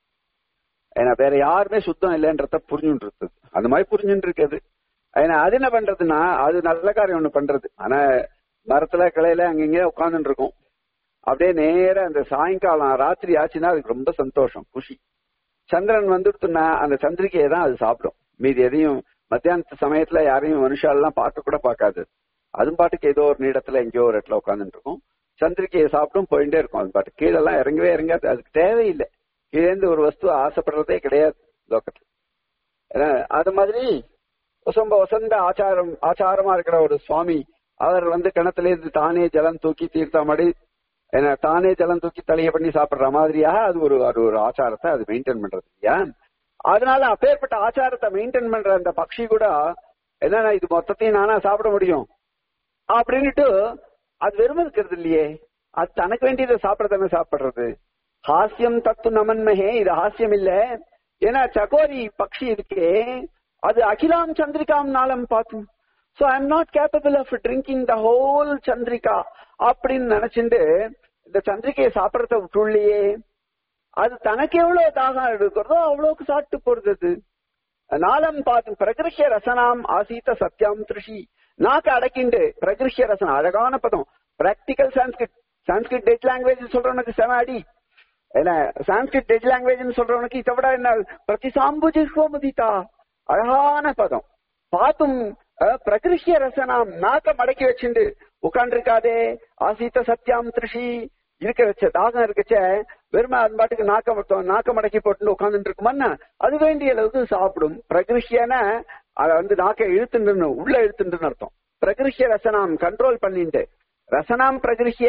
ஏன்னா வேற யாருமே சுத்தம் இல்லைன்றத புரிஞ்சுட்டு இருக்குது அந்த மாதிரி புரிஞ்சுட்டு இருக்குது ஏன்னா அது என்ன பண்றதுன்னா அது நல்ல காரியம் ஒண்ணு பண்றது ஆனா மரத்துல கிளையில அங்கங்க உட்காந்துட்டு இருக்கும் அப்படியே நேரா அந்த சாயங்காலம் ராத்திரி ஆச்சுன்னா அதுக்கு ரொம்ப சந்தோஷம் குஷி சந்திரன் வந்துடுத்துன்னா அந்த சந்திரிக்கையை தான் அது சாப்பிடும் மீதி எதையும் மத்தியானத்து சமயத்துல யாரையும் மனுஷாலாம் பார்க்க கூட பார்க்காது அதுவும் பாட்டுக்கு ஏதோ ஒரு நீடத்துல எங்கேயோ ஒரு இடத்துல உட்காந்துட்டு இருக்கும் சந்திரிக்கையை சாப்பிடும் போயிட்டே இருக்கும் அது பாட்டு கீழே எல்லாம் இறங்கவே இறங்காது அதுக்கு தேவையில்லை கீழே இருந்து ஒரு வஸ்து ஆசைப்படுறதே கிடையாது லோக்கத்துல ஏன்னா அது மாதிரி ரொம்ப வசந்த ஆச்சாரம் ஆச்சாரமா இருக்கிற ஒரு சுவாமி அவர் வந்து கிணத்துல இருந்து தானே ஜலம் தூக்கி தீர்த்தாமடி ஏன்னா தானே ஜலம் தூக்கி தலைய பண்ணி சாப்பிடுற மாதிரியாக அது ஒரு அது ஒரு ஆச்சாரத்தை அது மெயின்டைன் பண்றது இல்லையா அதனால அப்பேற்பட்ட ஆச்சாரத்தை மெயின்டைன் பண்ற அந்த பக்ஷி கூட என்னன்னா இது மொத்தத்தையும் நானா சாப்பிட முடியும் அப்படின்னுட்டு அது வெறும் இருக்கிறது இல்லையே அது தனக்கு வேண்டியதை சாப்பிடத்தானே சாப்பிடுறது ஹாஸ்யம் தத்து நமன்மஹே இது ஹாஸ்யம் இல்ல ஏன்னா சகோரி பக்ஷி இருக்கே அது அகிலாம் சந்திரிகாம் நாளம் பார்த்தும் so I am not capable of drinking the whole chandrika அப்படின்னு நினைச்சுட்டு இந்த சந்திரிகையை சாப்பிடறத விட்டுள்ளையே அது தனக்கு எவ்வளவு தாகம் எடுக்கிறதோ அவ்வளவுக்கு சாப்பிட்டு போறது அது நாளம் பார்த்து பிரகிருஷ்ய ரசனாம் ஆசீத சத்யாம் திருஷி நாக்கு அடக்கிண்டு பிரகிருஷ்ய ரசனம் அழகான பதம் practical Sanskrit Sanskrit dead language சொல்றவனுக்கு செம அடி என்ன சான்ஸ்கிரிட் டெட் லாங்குவேஜ் சொல்றவனுக்கு இதை விட என்ன பிரதிசாம்புஜி ஹோமதிதா அழகான பதம் பார்த்தும் பிரகிருஷ்ய ரசனாம் நாக்க மடக்கி வச்சுண்டு உட்காண்டிருக்காதே ஆசீத்த சத்யாம் திருஷி இருக்க வச்ச தாகம் இருக்கச்ச வெறுமை அது பாட்டுக்கு நாக்க மட்டும் நாக்க மடக்கி போட்டு உட்காந்துட்டு இருக்குமான்னா அது வேண்டிய அளவுக்கு சாப்பிடும் பிரகிருஷ்யன அத வந்து நாக்க இழுத்துண்டு உள்ள இழுத்துண்டுன்னு அர்த்தம் பிரகிருஷ்ய ரசனாம் கண்ட்ரோல் பண்ணிட்டு ரசனாம் பிரகிருஷ்ய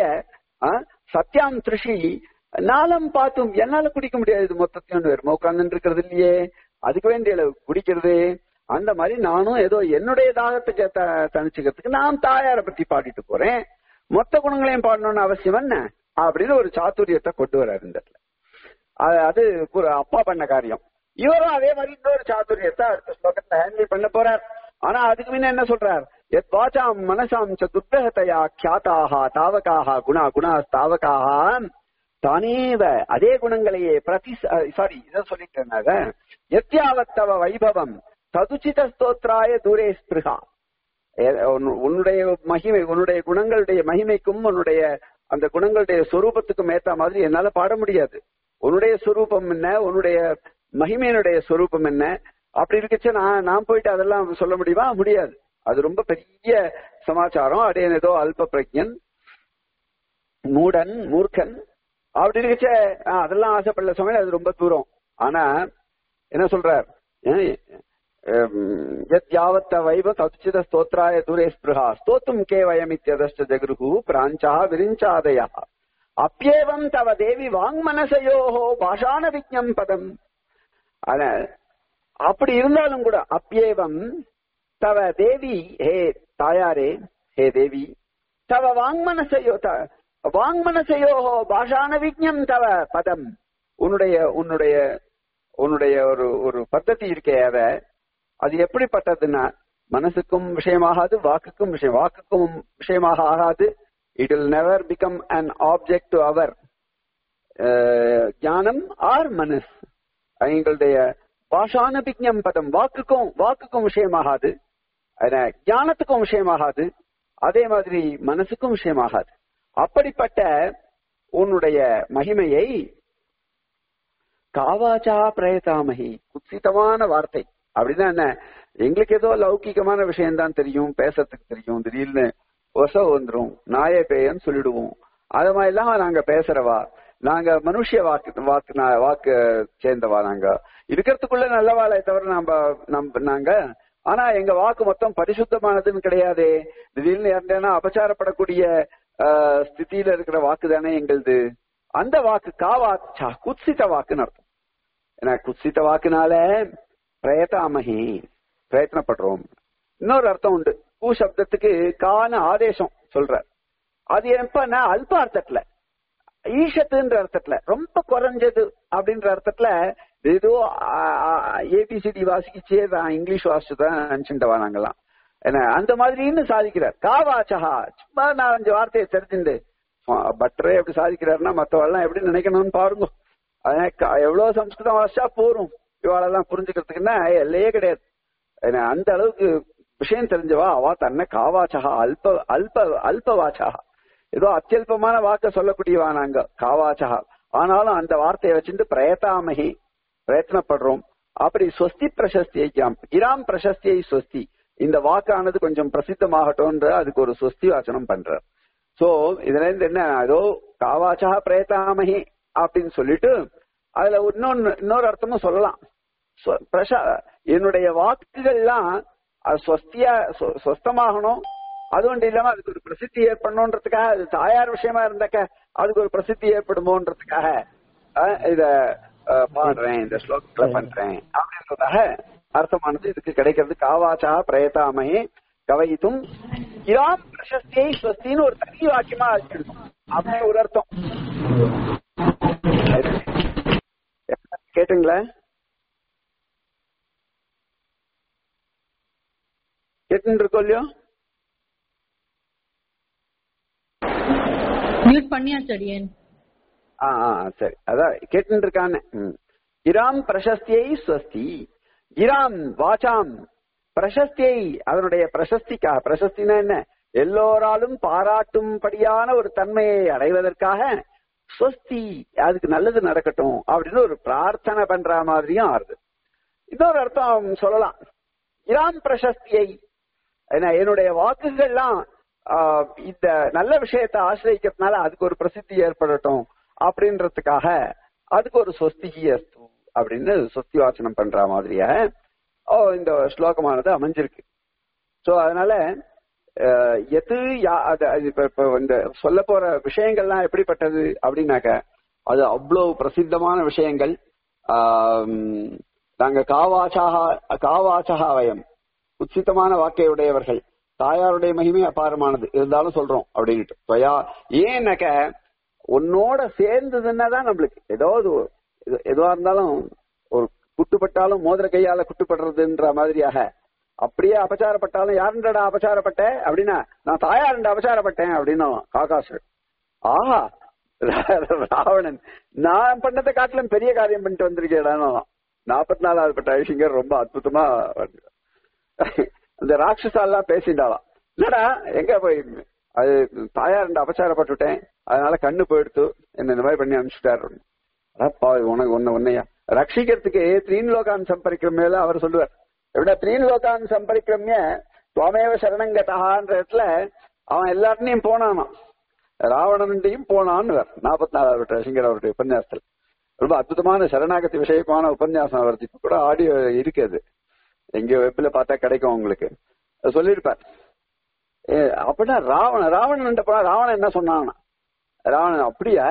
சத்யாம் திருஷி நாளம் பார்த்தும் என்னால குடிக்க முடியாது மொத்தத்தையும் வெறுமை உட்காந்துட்டு இருக்கிறது இல்லையே அதுக்கு வேண்டிய அளவு குடிக்கிறது அந்த மாதிரி நானும் ஏதோ என்னுடைய தாகத்துக்கு தனிச்சுக்கிறதுக்கு நான் தாயார பத்தி பாடிட்டு போறேன் மொத்த குணங்களையும் பாடணும்னு அவசியம் என்ன அப்படின்னு ஒரு சாத்துரியத்தை கொண்டு வர்றாரு இந்த இடத்துல அது ஒரு அப்பா பண்ண காரியம் இவரும் அதே மாதிரி இன்னொரு சாத்துரியத்தை அடுத்த ஸ்லோகத்தை ஹேண்டில் பண்ண போறார் ஆனா அதுக்கு முன்ன என்ன சொல்றார் எத் வாச்சாம் மனசாம் ச துர்கஹதையா கியாதாக தாவகாக குணா குணா தாவகாக தானேவ அதே குணங்களையே பிரதி சாரி இத சொல்லிட்டேனாக எத்தியாவத்தவ வைபவம் ததுச்சித ஸ்தோத்ராய தூரே ஸ்பிருகா உன்னுடைய மகிமை உன்னுடைய குணங்களுடைய மகிமைக்கும் உன்னுடைய அந்த குணங்களுடைய சொரூபத்துக்கும் ஏத்த மாதிரி என்னால பாட முடியாது உன்னுடைய சொரூபம் என்ன உன்னுடைய மகிமையினுடைய சொரூபம் என்ன அப்படி இருக்கச்ச நான் நான் போயிட்டு அதெல்லாம் சொல்ல முடியுமா முடியாது அது ரொம்ப பெரிய சமாச்சாரம் அடையன் ஏதோ அல்ப பிரஜன் மூடன் மூர்க்கன் அப்படி இருக்கச்ச அதெல்லாம் ஆசைப்படல சமயம் அது ரொம்ப தூரம் ஆனா என்ன சொல்றார் யாவத்த வைவ தச்சித ஸ்தோத்ராய தூரே ஸ்பிருஹா ஸ்தோத்தும் கே வயமித்யதஷ்ட ஜகுருகு பிராஞ்சா விரிஞ்சாதயா அப்பியேவம் தவ தேவி வாங்மனசையோஹோ பாஷான விஜம் பதம் ஆன அப்படி இருந்தாலும் கூட அப்பியேவம் தவ தேவி ஹே தாயாரே ஹே தேவி தவ வாங்மனசையோ வாங்மனசையோஹோ பாஷான விஜம் தவ பதம் உன்னுடைய உன்னுடைய உன்னுடைய ஒரு ஒரு பద్ధதி இருக்கே அத அது எப்படிப்பட்டதுன்னா மனசுக்கும் விஷயமாகாது வாக்குக்கும் விஷயம் வாக்குக்கும் விஷயமாக ஆகாது it will never become an object to our gnanam or மனஸ் எங்களுடைய பாஷான பிக்ஞம் பதம் வாக்குக்கும் வாக்குக்கும் விஷயமாகாது ஞானத்துக்கும் விஷயமாகாது அதே மாதிரி மனசுக்கும் விஷயமாகாது அப்படிப்பட்ட உன்னுடைய மகிமையை காவாச்சா பிரயதாமகி குத்சிதமான வார்த்தை அப்படின்னா என்ன எங்களுக்கு ஏதோ லௌகிகமான விஷயம் தான் தெரியும் பேசுறதுக்கு தெரியும் திடீர்னு ஒச வந்துரும் நாய பேயன்னு சொல்லிடுவோம் அது மாதிரிலாம் நாங்க பேசுறவா நாங்க மனுஷ வாக்கு வாக்கு வாக்கு சேர்ந்தவா நாங்க இருக்கிறதுக்குள்ள நல்லவாளை தவிர நம்ம நம்ம நாங்க ஆனா எங்க வாக்கு மொத்தம் பரிசுத்தமானதுன்னு கிடையாதே திடீர்னு யாருன்னா அபச்சாரப்படக்கூடிய ஸ்திதியில இருக்கிற வாக்கு தானே எங்களுது அந்த வாக்கு காவாச்சா குத்சித வாக்குன்னு அர்த்தம் ஏன்னா குத்சித வாக்குனால பிரயத்தாமகி பிரயத்தனப்படுறோம் இன்னொரு அர்த்தம் உண்டு பூ சப்தத்துக்கு கான ஆதேசம் சொல்ற அது எப்பன்னா அல்ப அர்த்தத்துல ஈஷத்துன்ற அர்த்தத்துல ரொம்ப குறைஞ்சது அப்படின்ற அர்த்தத்துல ஏதோ ஏபிசிடி வாசிக்கிச்சே தான் இங்கிலீஷ் வாசிச்சு தான் நினைச்சுட்டவா நாங்கெல்லாம் என்ன அந்த மாதிரின்னு சாதிக்கிறார் காவாச்சகா சும்மா நாலஞ்சு வார்த்தையை தெரிஞ்சுண்டு பட்டரே எப்படி சாதிக்கிறாருன்னா மத்தவெல்லாம் எப்படி நினைக்கணும்னு பாருங்க அதான் க- எவ்வளவு சம்ஸ்கிருதம் வாசிச்சா போரும் இவாளெல்லாம் புரிஞ்சுக்கிறதுக்குன்னா எல்லையே கிடையாது ஏன்னா அந்த அளவுக்கு விஷயம் தெரிஞ்சவா அவ தன்னை காவாச்சகா அல்ப அல்ப அல்ப வாச்சகா ஏதோ அத்தியல்பமான வாக்க சொல்லக்கூடியவா நாங்க காவாச்சகா ஆனாலும் அந்த வார்த்தையை வச்சுட்டு பிரயத்தாமகி பிரயத்னப்படுறோம் அப்படி ஸ்வஸ்தி பிரசஸ்தியை கிராம் பிரசஸ்தியை ஸ்வஸ்தி இந்த வாக்கானது கொஞ்சம் பிரசித்தமாகட்டும்ன்ற அதுக்கு ஒரு ஸ்வஸ்தி வாசனம் பண்றார் சோ இதுல இருந்து என்ன ஏதோ காவாச்சா பிரயத்தாமகி அப்படின்னு சொல்லிட்டு அதுல இன்னொன்னு இன்னொரு அர்த்தமும் சொல்லலாம் ஸ்வ- பிரசா என்னுடைய வாக்குகள்லாம் அது ஸ்வஸ்தியா ஸ்வ- ஸ்வஸ்தமாகணும் அது ஒன்றும் இல்லாம அதுக்கு ஒரு பிரசித்தி ஏற்படணுன்றதுக்காக அது தாயார் விஷயமா இருந்தாக்க அதுக்கு ஒரு பிரசித்தி ஏற்படுமோன்றதுக்காக அஹ், இத அஹ், பாடுறேன் இந்த ஸ்லோகத்துல பண்றேன் அப்படின்றதாக அர்த்தமானது இதுக்கு கிடைக்கிறது காவாச்சா பிரயதாமயே கவயித்தும் இராம் பிரசஸ்தியை ஸ்வஸ்தின்னு ஒரு தனி வாக்கியமா எடுக்கும் அப்படி ஒரு அர்த்தம் கேட்டுங்களா கேட்டுன்னு இருக்கோம் இல்லையோ மியூட் பண்ணியாச்சு அடியேன் ஆ ஆ சரி அதான் கேட்டு இருக்கான்னு ம். கிராம் பிரசஸ்தியை ஸ்வஸ்தி கிராம் வாசாம் பிரசஸ்தியை அதனுடைய பிரசஸ்திக்காக பிரசஸ்தினா என்ன எல்லோராலும் பாராட்டும்படியான ஒரு தன்மையை அடைவதற்காக ஸ்வஸ்தி அதுக்கு நல்லது நடக்கட்டும் அப்படின்னு ஒரு பிரார்த்தனை பண்ற மாதிரியும் ஆறுது இன்னொரு அர்த்தம் சொல்லலாம் இராம் பிரசஸ்தியை ஏன்னா என்னுடைய வாக்குகள்லாம் ஆஹ், இந்த நல்ல விஷயத்தை ஆசிரியக்கிறதுனால அதுக்கு ஒரு பிரசித்தி ஏற்படட்டும் அப்படின்றதுக்காக அதுக்கு ஒரு சொஸ்திகி அஸ்து அப்படின்னு சொஸ்தி வாசனம் பண்ற மாதிரியா ஓ இந்த ஸ்லோகமானது அமைஞ்சிருக்கு சோ அதனால அஹ், எது யா- அது அது இப்ப இப்ப இந்த சொல்ல போற விஷயங்கள்லாம் எப்படிப்பட்டது அப்படின்னாக்க அது அவ்வளவு பிரசித்தமான விஷயங்கள் ஆம், நாங்க காவாச்சாக காவாச்சகா வயம் உச்சிதமான வாக்கை உடையவர்கள் தாயாருடைய மகிமை அபாரமானது இருந்தாலும் சொல்றோம் அப்படின்ட்டு துவயா ஏன்னாக்க உன்னோட சேர்ந்ததுன்னா தான் நம்மளுக்கு ஏதாவது ஒரு- எது- எதுவா இருந்தாலும் ஒரு குட்டுப்பட்டாலும் மோதிர கையால குட்டுப்படுறதுன்ற மாதிரியாக அப்படியே அபச்சாரப்பட்டாலும் யாருண்டா அபச்சாரப்பட்ட அப்படின்னா நான் தாயாருண்ட அபச்சாரப்பட்டேன் அப்படின்னு காகாசு ஆஹா ராவணன் நான் பண்ணதை காட்டிலும் பெரிய காரியம் பண்ணிட்டு வந்திருக்கேடானோ நாற்பத்தி நாலாவது பட்ட ஐசிங்கர் ரொம்ப அற்புதமா அந்த ராட்சசாலாம் பேசிட்டாலாம் என்னடா எங்க போய் அது தாயார் அபச்சாரப்பட்டுட்டேன் அதனால கண்ணு போயிடுத்து என்ன இந்த மாதிரி பண்ணி அனுப்பிச்சுட்டாரு அடப்பா உனக்கு ஒண்ணு ஒன்னையா ரட்சிக்கிறதுக்கு த்ரீன் லோகான் சம்பரிக்கிரமேல அவர் சொல்லுவார் எப்படியா த்ரீன் லோகான் சம்பரிக்கிரமிய துவமேவ சரணங்கதகான்ற இடத்துல அவன் எல்லாருனையும் போனானாம் ராவணன்டையும் போனான்னு நாற்பத்தி நாலாவது சிங்கர் அவருடைய உபன்யாசத்தில் ரொம்ப அற்புதமான சரணாகதி விஷயமான உபன்யாசம் அவருக்கு இப்ப கூட ஆடியோ இருக்கு அது எங்க வெப்ல பார்த்தா கிடைக்கும் உங்களுக்கு அது சொல்லியிருப்பார் ஏ, அப்படின்னா ராவணன் ராவணன் போனா ராவணன் என்ன சொன்னானா ராவணன் அப்படியா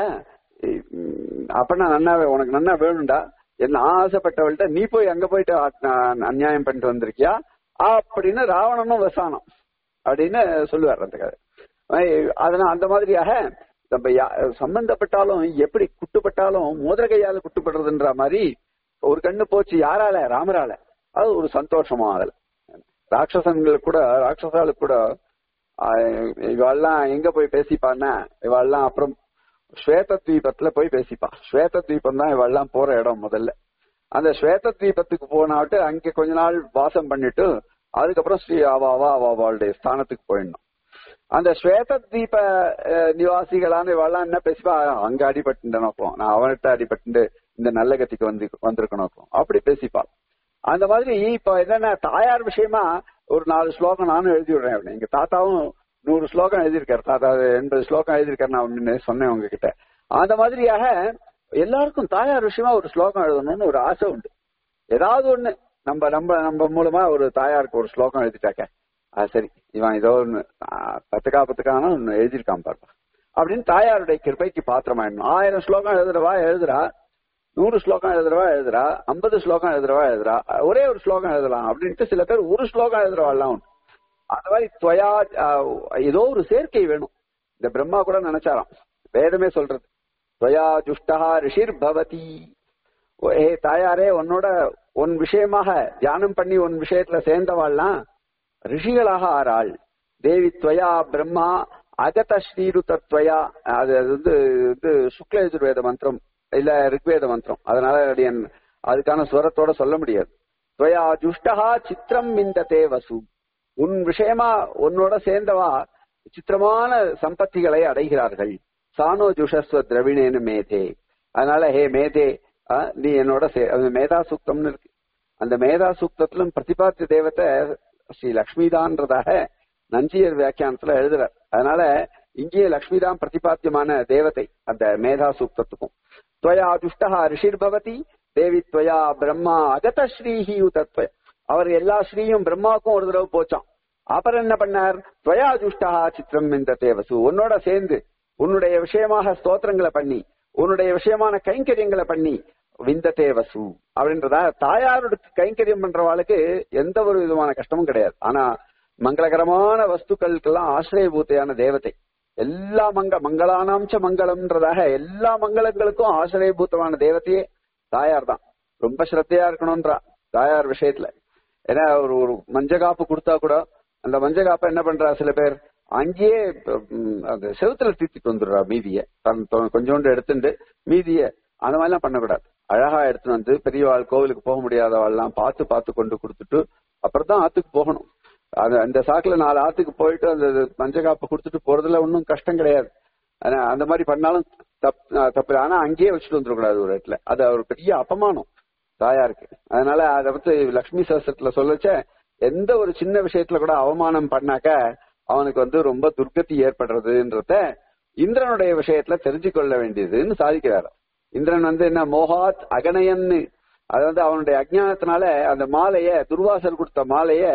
உம், அப்படின்னா நன்னாவே உனக்கு நன்னா வேணும்டா என்ன ஆசைப்பட்டவள்கிட்ட நீ போய் அங்க போயிட்டு அ- அநியாயம் பண்ணிட்டு வந்திருக்கியா அப்படின்னு ராவணனும் வசானம் அப்படின்னு சொல்லுவார் அந்த கதை அஹ் அதனால அந்த மாதிரியாக நம்ம யா- சம்பந்தப்பட்டாலும் எப்படி குட்டுப்பட்டாலும் மோதிர கையால குட்டுப்படுறதுன்ற மாதிரி ஒரு கண்ணு போச்சு யாரால ராமரால அது ஒரு சந்தோஷமா அதுல ராட்சசன்களுக்கு கூட ராட்சசாளுக்கு கூட ஆஹ், இவாள்லாம் எங்க போய் பேசிப்பான்னா இவாள்லாம் அப்புறம் ஸ்வேத தீபத்துல போய் பேசிப்பா ஸ்வேத தீபம் தான் இவாள்லாம் போற இடம் முதல்ல அந்த ஸ்வேத தீபத்துக்கு போனாட்டு அங்க கொஞ்ச நாள் வாசம் பண்ணிட்டு அதுக்கப்புறம் ஸ்ரீ அவா அவா அவா அவளுடைய ஸ்தானத்துக்கு போயிடணும் அந்த ஸ்வேத தீப அஹ், நிவாசிகளான இவெல்லாம் என்ன பேசிப்பா அங்க அடிபட்டு நோக்கம் நான் அவன்கிட்ட அடிபட்டு இந்த நல்ல கத்திக்கு வந்து வந்திருக்க நோக்கம் அப்படி பேசிப்பா அந்த மாதிரி இப்ப என்னன்னா தாயார் விஷயமா ஒரு நாலு ஸ்லோகம் நானும் எழுதி விடுறேன் அப்படின்னு. எங்க தாத்தாவும் நூறு ஸ்லோகம் எழுதியிருக்காரு தாத்தா எண்பது ஸ்லோகம் எழுதியிருக்காரு நான் முன்ன சொன்னேன் உங்ககிட்ட அந்த மாதிரியாக எல்லாருக்கும் தாயார் விஷயமா ஒரு ஸ்லோகம் எழுதணும்னு ஒரு ஆசை உண்டு ஏதாவது ஒண்ணு நம்ம நம்ம நம்ம மூலமா ஒரு தாயாருக்கு ஒரு ஸ்லோகம் எழுதிட்டாக்க அது சரி இவன் ஏதோ ஒண்ணு ஆஹ், பத்துக்கா பத்துக்கான ஒண்ணு எழுதியிருக்கான் பாருப்பா அப்படின்னு தாயாருடைய கிருப்பைக்கு பாத்திரமாயிடணும் ஆயிரம் ஸ்லோகம் எழுதுறவா எழுதுறா நூறு ஸ்லோகம் எழுதுறவா எழுதுறா ஐம்பது ஸ்லோகம் எழுதுறவா எழுதுறா ஒரே ஒரு ஸ்லோகம் எழுதலாம் அப்படின்ட்டு சில பேர் ஒரு ஸ்லோகம் எழுதுறவாள்லாம் உண்டு அந்த மாதிரி துவயா ஆஹ், ஏதோ ஒரு சேர்க்கை வேணும் இந்த பிரம்மா கூட நினைச்சாராம் வேதமே சொல்றது துவயா ஜுஷ்டா ரிஷிர் பவதி ஓ, ஏ தாயாரே உன்னோட உன் விஷயமாக தியானம் பண்ணி உன் விஷயத்துல சேர்ந்தவாள்லாம் ரிஷிகளாக ஆறாள் தேவி துவயா பிரம்மா அகத ஸ்ரீருதத்வயா அது அது வந்து இது சுக்ல யஜுர்வேத மந்திரம் இல்ல ரிக்வேத மந்திரம் அதனால அடியன் அதுக்கான ஸ்வரத்தோட சொல்ல முடியாது துவயா ஜுஷ்டஹா சித்திரம் மிந்ததே வசு உன் விஷயமா உன்னோட சேர்ந்தவா சித்திரமான சம்பத்திகளை அடைகிறார்கள் சானோ ஜுஷஸ்வ திரவிணேனு மேதே அதனால ஹே மேதே ஆ, நீ என்னோட சே- அது மேதா சூக்தம்னு இருக்கு அந்த மேதா சூக்தத்திலும் பிரதிபாத்திய தேவத்தை ஸ்ரீ லக்ஷ்மிதான்றதாக நஞ்சியர் வியாக்கியானத்துல எழுதுறார் அதனால இங்கேயே லக்ஷ்மி தான் பிரதிபாத்தியமான தேவதை அந்த மேதா சூக்தத்துக்கும் துவயா துஷ்டா ரிஷிர் பவதி தேவி துவயா பிரம்மா அகத ஸ்ரீஹி உதத்வய அவர் எல்லா ஸ்ரீயும் பிரம்மாவுக்கும் ஒரு தடவை போச்சான் அப்புறம் என்ன பண்ணார் துவயா துஷ்டா சித்திரம் இந்த தேவசு உன்னோட சேர்ந்து உன்னுடைய விஷயமாக ஸ்தோத்திரங்களை பண்ணி உன்னுடைய விஷயமான கைங்கரியங்களை பண்ணி விந்ததே வசு அப்படின்றதா தாயாரோட கைங்கரியம் பண்றவாளுக்கு எந்த ஒரு விதமான கஷ்டமும் கிடையாது ஆனா மங்களகரமான வஸ்துக்களுக்கெல்லாம் ஆசிரியபூத்தையான தேவதை எல்லா மங்க மங்களானாம்ச மங்களம்ன்றதாக எல்லா மங்களங்களுக்கும் ஆசிரியபூத்தமான தேவதையே தாயார் தான் ரொம்ப ஸ்ரத்தையா இருக்கணும்ன்றா தாயார் விஷயத்துல ஏன்னா ஒரு ஒரு மஞ்ச காப்பு கொடுத்தா கூட அந்த மஞ்ச காப்பை என்ன பண்றா சில பேர் அங்கேயே ம், அந்த செவுத்துல தீத்திட்டு வந்துடுறா மீதிய தன் தொ- கொஞ்சோண்டு எடுத்துட்டு மீதிய அந்த மாதிரிலாம் பண்ணக்கூடாது அழகா எடுத்துட்டு வந்து பெரியவாள் கோவிலுக்கு போக முடியாதவாள்லாம் பார்த்து பார்த்து கொண்டு கொடுத்துட்டு அப்புறம் தான் ஆத்துக்கு போகணும் அது அந்த சாக்குல நாலு ஆத்துக்கு போயிட்டு அந்த மஞ்ச காப்பு கொடுத்துட்டு போறதுல ஒன்றும் கஷ்டம் கிடையாது ஆனா அந்த மாதிரி பண்ணாலும் தப்பு தப்பு ஆனா அங்கேயே வச்சுட்டு வந்துடக்கூடாது ஒரு இடத்துல அது ஒரு பெரிய அப்பமானம் தாயாருக்கு அதனால அதை பத்தி லக்ஷ்மி சாஸ்திரத்துல சொல்லச்ச எந்த ஒரு சின்ன விஷயத்துல கூட அவமானம் பண்ணாக்க அவனுக்கு வந்து ரொம்ப துர்கதி ஏற்படுறதுன்றத இந்திரனுடைய விஷயத்துல தெரிஞ்சு கொள்ள வேண்டியதுன்னு சாதிக்கிறாரு இந்திரன் வந்து என்ன மோகாத் அகனயன்னு அது வந்து அவனுடைய அஜ்ஞானத்தினால அந்த மாலைய துர்வாசர் கொடுத்த மாலைய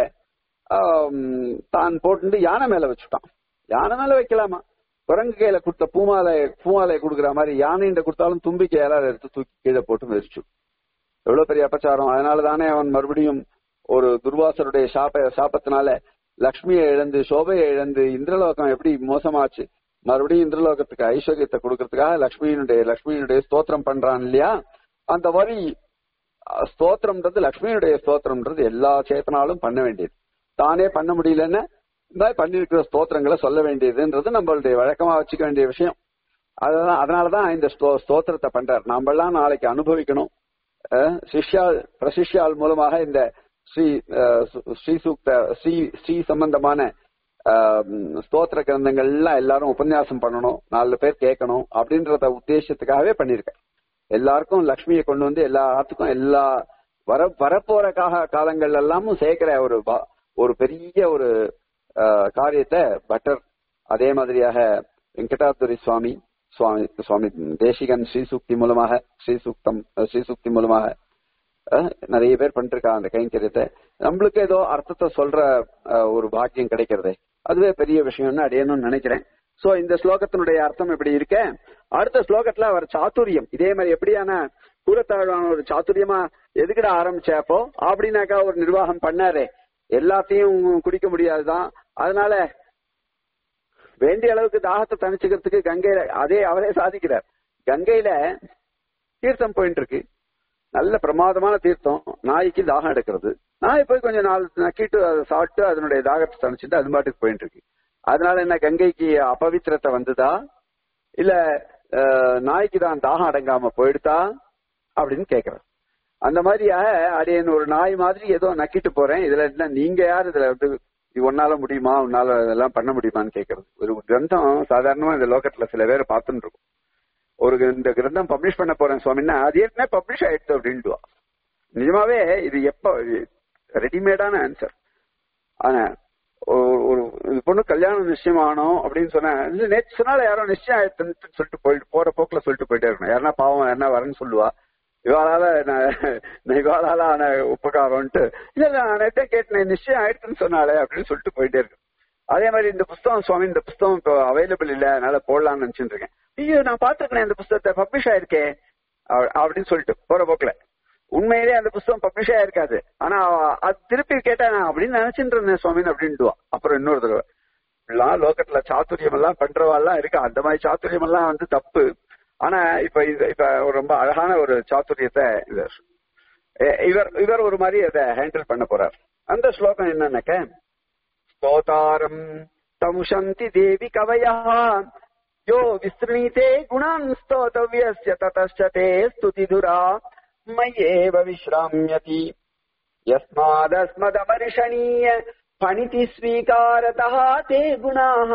ஆம், தான் போட்டு யானை மேல வச்சுட்டான் யானை மேல வைக்கலாமா குரங்கு கையில கொடுத்த பூமாலை பூமாலை கொடுக்குற மாதிரி யானைண்ட கொடுத்தாலும் தும்பிக்கை யாராவது எடுத்து தூக்கி கீழே போட்டு மிதிச்சு எவ்வளவு பெரிய அபச்சாரம் அதனால தானே அவன் மறுபடியும் ஒரு துர்வாசருடைய சாப சாபத்தினால லக்ஷ்மியை இழந்து சோபையை இழந்து இந்திரலோகம் எப்படி மோசமாச்சு மறுபடியும் இந்திரலோகத்துக்கு ஐஸ்வர்யத்தை கொடுக்கறதுக்காக லக்ஷ்மியினுடைய லக்ஷ்மியினுடைய ஸ்தோத்திரம் பண்றான் இல்லையா அந்த மாதிரி அஹ், ஸ்தோத்திரம்ன்றது லக்ஷ்மியினுடைய ஸ்தோத்திரம்ன்றது எல்லா சேத்தனாலும் பண்ண வேண்டியது தானே பண்ண முடியலன்னா இந்த மாதிரி பண்ணிருக்கிற ஸ்தோத்திரங்களை சொல்ல வேண்டியதுன்றது நம்மளுடைய வழக்கமா வச்சுக்க வேண்டிய விஷயம் அததான் அதனாலதான் இந்த ஸ்தோ- ஸ்தோத்திரத்தை பண்றார் நாமெல்லாம் நாளைக்கு அனுபவிக்கணும் அஹ், சிஷ்யால் பிரசிஷ்யால் மூலமாக இந்த ஸ்ரீ அஹ், சு- ஸ்ரீ சூக்த ஸ்ரீ ஸ்ரீ சம்பந்தமான ஆஹ், ஸ்தோத்திர கிரந்தங்கள் எல்லாம் எல்லாரும் உபன்யாசம் பண்ணணும் நாலு பேர் கேட்கணும் அப்படின்றத உத்தேசத்துக்காகவே பண்ணிருக்கேன் எல்லாருக்கும் லக்ஷ்மியை கொண்டு வந்து எல்லா ஆத்துக்கும் எல்லா வர வரப்போற காக காலங்கள் எல்லாமும் சேர்க்கிற ஒரு பா- ஒரு பெரிய ஒரு ஆஹ், காரியத்தை பட்டர் அதே மாதிரியாக வெங்கடாதுரி சுவாமி சுவாமி சுவாமி தேசிகன் ஸ்ரீசூக்தி மூலமாக ஸ்ரீசூக்தம் ஸ்ரீசூக்தி மூலமாக அஹ், நிறைய பேர் பண்ணிருக்கா அந்த கைங்கரியத்தை நம்மளுக்கு ஏதோ அர்த்தத்தை சொல்ற அஹ், ஒரு பாக்கியம் கிடைக்கிறதே அதுவே பெரிய விஷயம்னு அடையணும்னு நினைக்கிறேன் சோ இந்த ஸ்லோகத்தினுடைய அர்த்தம் இப்படி இருக்க அடுத்த ஸ்லோகத்துல அவர் சாத்துரியம் இதே மாதிரி எப்படியான கூறத்தாழ்வான ஒரு சாத்துரியமா எதுக்குடா ஆரம்பிச்சப்போ அப்படின்னாக்கா ஒரு நிர்வாகம் பண்ணாரே எல்லாத்தையும் குடிக்க முடியாதுதான் அதனால வேண்டிய அளவுக்கு தாகத்தை தணிச்சுக்கிறதுக்கு கங்கையில அதே அவரே சாதிக்கிறார் கங்கையில தீர்த்தம் போயிட்டு இருக்கு நல்ல பிரமாதமான தீர்த்தம் நாய்க்கு தாகம் எடுக்கிறது நாய் போய் கொஞ்சம் நாள் நக்கிட்டு அதை சாப்பிட்டு அதனுடைய தாகத்தை தணிச்சுட்டு அது பாட்டுக்கு போயிட்டு இருக்கு அதனால என்ன கங்கைக்கு அபவித்திரத்தை வந்ததா இல்ல அஹ், நாய்க்கு தான் தாகம் அடங்காம போயிடுதா அப்படின்னு கேக்குறேன் அந்த மாதிரியாக அடியன் ஒரு நாய் மாதிரி ஏதோ நக்கிட்டு போறேன் இதுல என்ன நீங்க யார் இதுல வந்து இது உன்னால முடியுமா உன்னால இதெல்லாம் பண்ண முடியுமான்னு கேக்குறது ஒரு கிரந்தம் சாதாரணமா இந்த லோகத்துல சில பேர் பார்த்துட்டு இருக்கும் ஒரு இந்த கிரந்தம் பப்ளிஷ் பண்ண போறேன் சுவாமின்னா அது ஏற்கனவே பப்ளிஷ் ஆயிடுச்சு அப்படின்ட்டுவா நிஜமாவே இது எப்ப ரெடிமேடான ஆன்சர் ஆனா ஒரு- ஒரு இது பொண்ணு கல்யாணம் நிச்சயம் ஆகணும் அப்படின்னு சொன்னா இல்ல நேற்று சொன்னால யாரோ நிச்சயம் ஆயிடுச்சுன்னு சொல்லிட்டு போயிட்டு போற போக்குல சொல்லிட்டு போயிட்டே இருக்கணும் யாருன்னா பாவம் யாருன்னா வரேன்னு சொல்லுவா இவாளால நான் நான் இவாளால ஆன உபகாரம்ட்டு இல்ல இல்ல நான் நேத்தே கேட்டேன் நிச்சயம் ஆயிடுச்சுன்னு சொன்னாலே அப்படின்னு சொல்லிட்டு போயிட்டே இருக்கு அதே மாதிரி இந்த புஸ்தகம் சுவாமி இந்த புஸ்தகம் இப்போ அவைலபிள் இல்ல அதனால போடலாம்னு நினைச்சிட்டு இருக்கேன் ஐயோ நான் பாத்துருக்கேன் இந்த புஸ்தகத்தை பப்ளிஷ் ஆயிருக்கே அப்ப- அப்படின்னு சொல்லிட்டு போற போக்குல உண்மையிலே அந்த புஸ்தகம் பப்ளிஷ் ஆயிருக்காது ஆனா அவ- அது திருப்பி கேட்டா நான் அப்படின்னு நினைச்சிட்டு இருந்தேன் சுவாமின்னு அப்படின்ட்டுவா அப்புறம் இன்னொரு தடவை இப்படிலாம் லோகத்துல சாத்துரியம் எல்லாம் பண்றவாள்லாம் இருக்கு அந்த மாதிரி சாத்துரியம் எல்லாம் வந்து தப்பு ஆனா இப்ப இது இப்ப ஒரு ரொம்ப அழகான ஒரு சாத்துரியத்தை இது எ- இவர் இவர் ஒரு மாதிரி அதை ஹேண்டில் பண்ண போறார் அந்த ஸ்லோகம் என்னன்னாக்க ஸ்தோதாரம் தமுஷந்தி தேவி கவயா யோ விஸ்ருணீதே குணான் ஸ்தோதவ்யஸ்ய ததश्च தே ஸ்துதிதுரா மய்யேவ விஸ்ராம்யதி यस्मादस्मदमर्षणीय फणिति स्वीकारतः ते गुणाः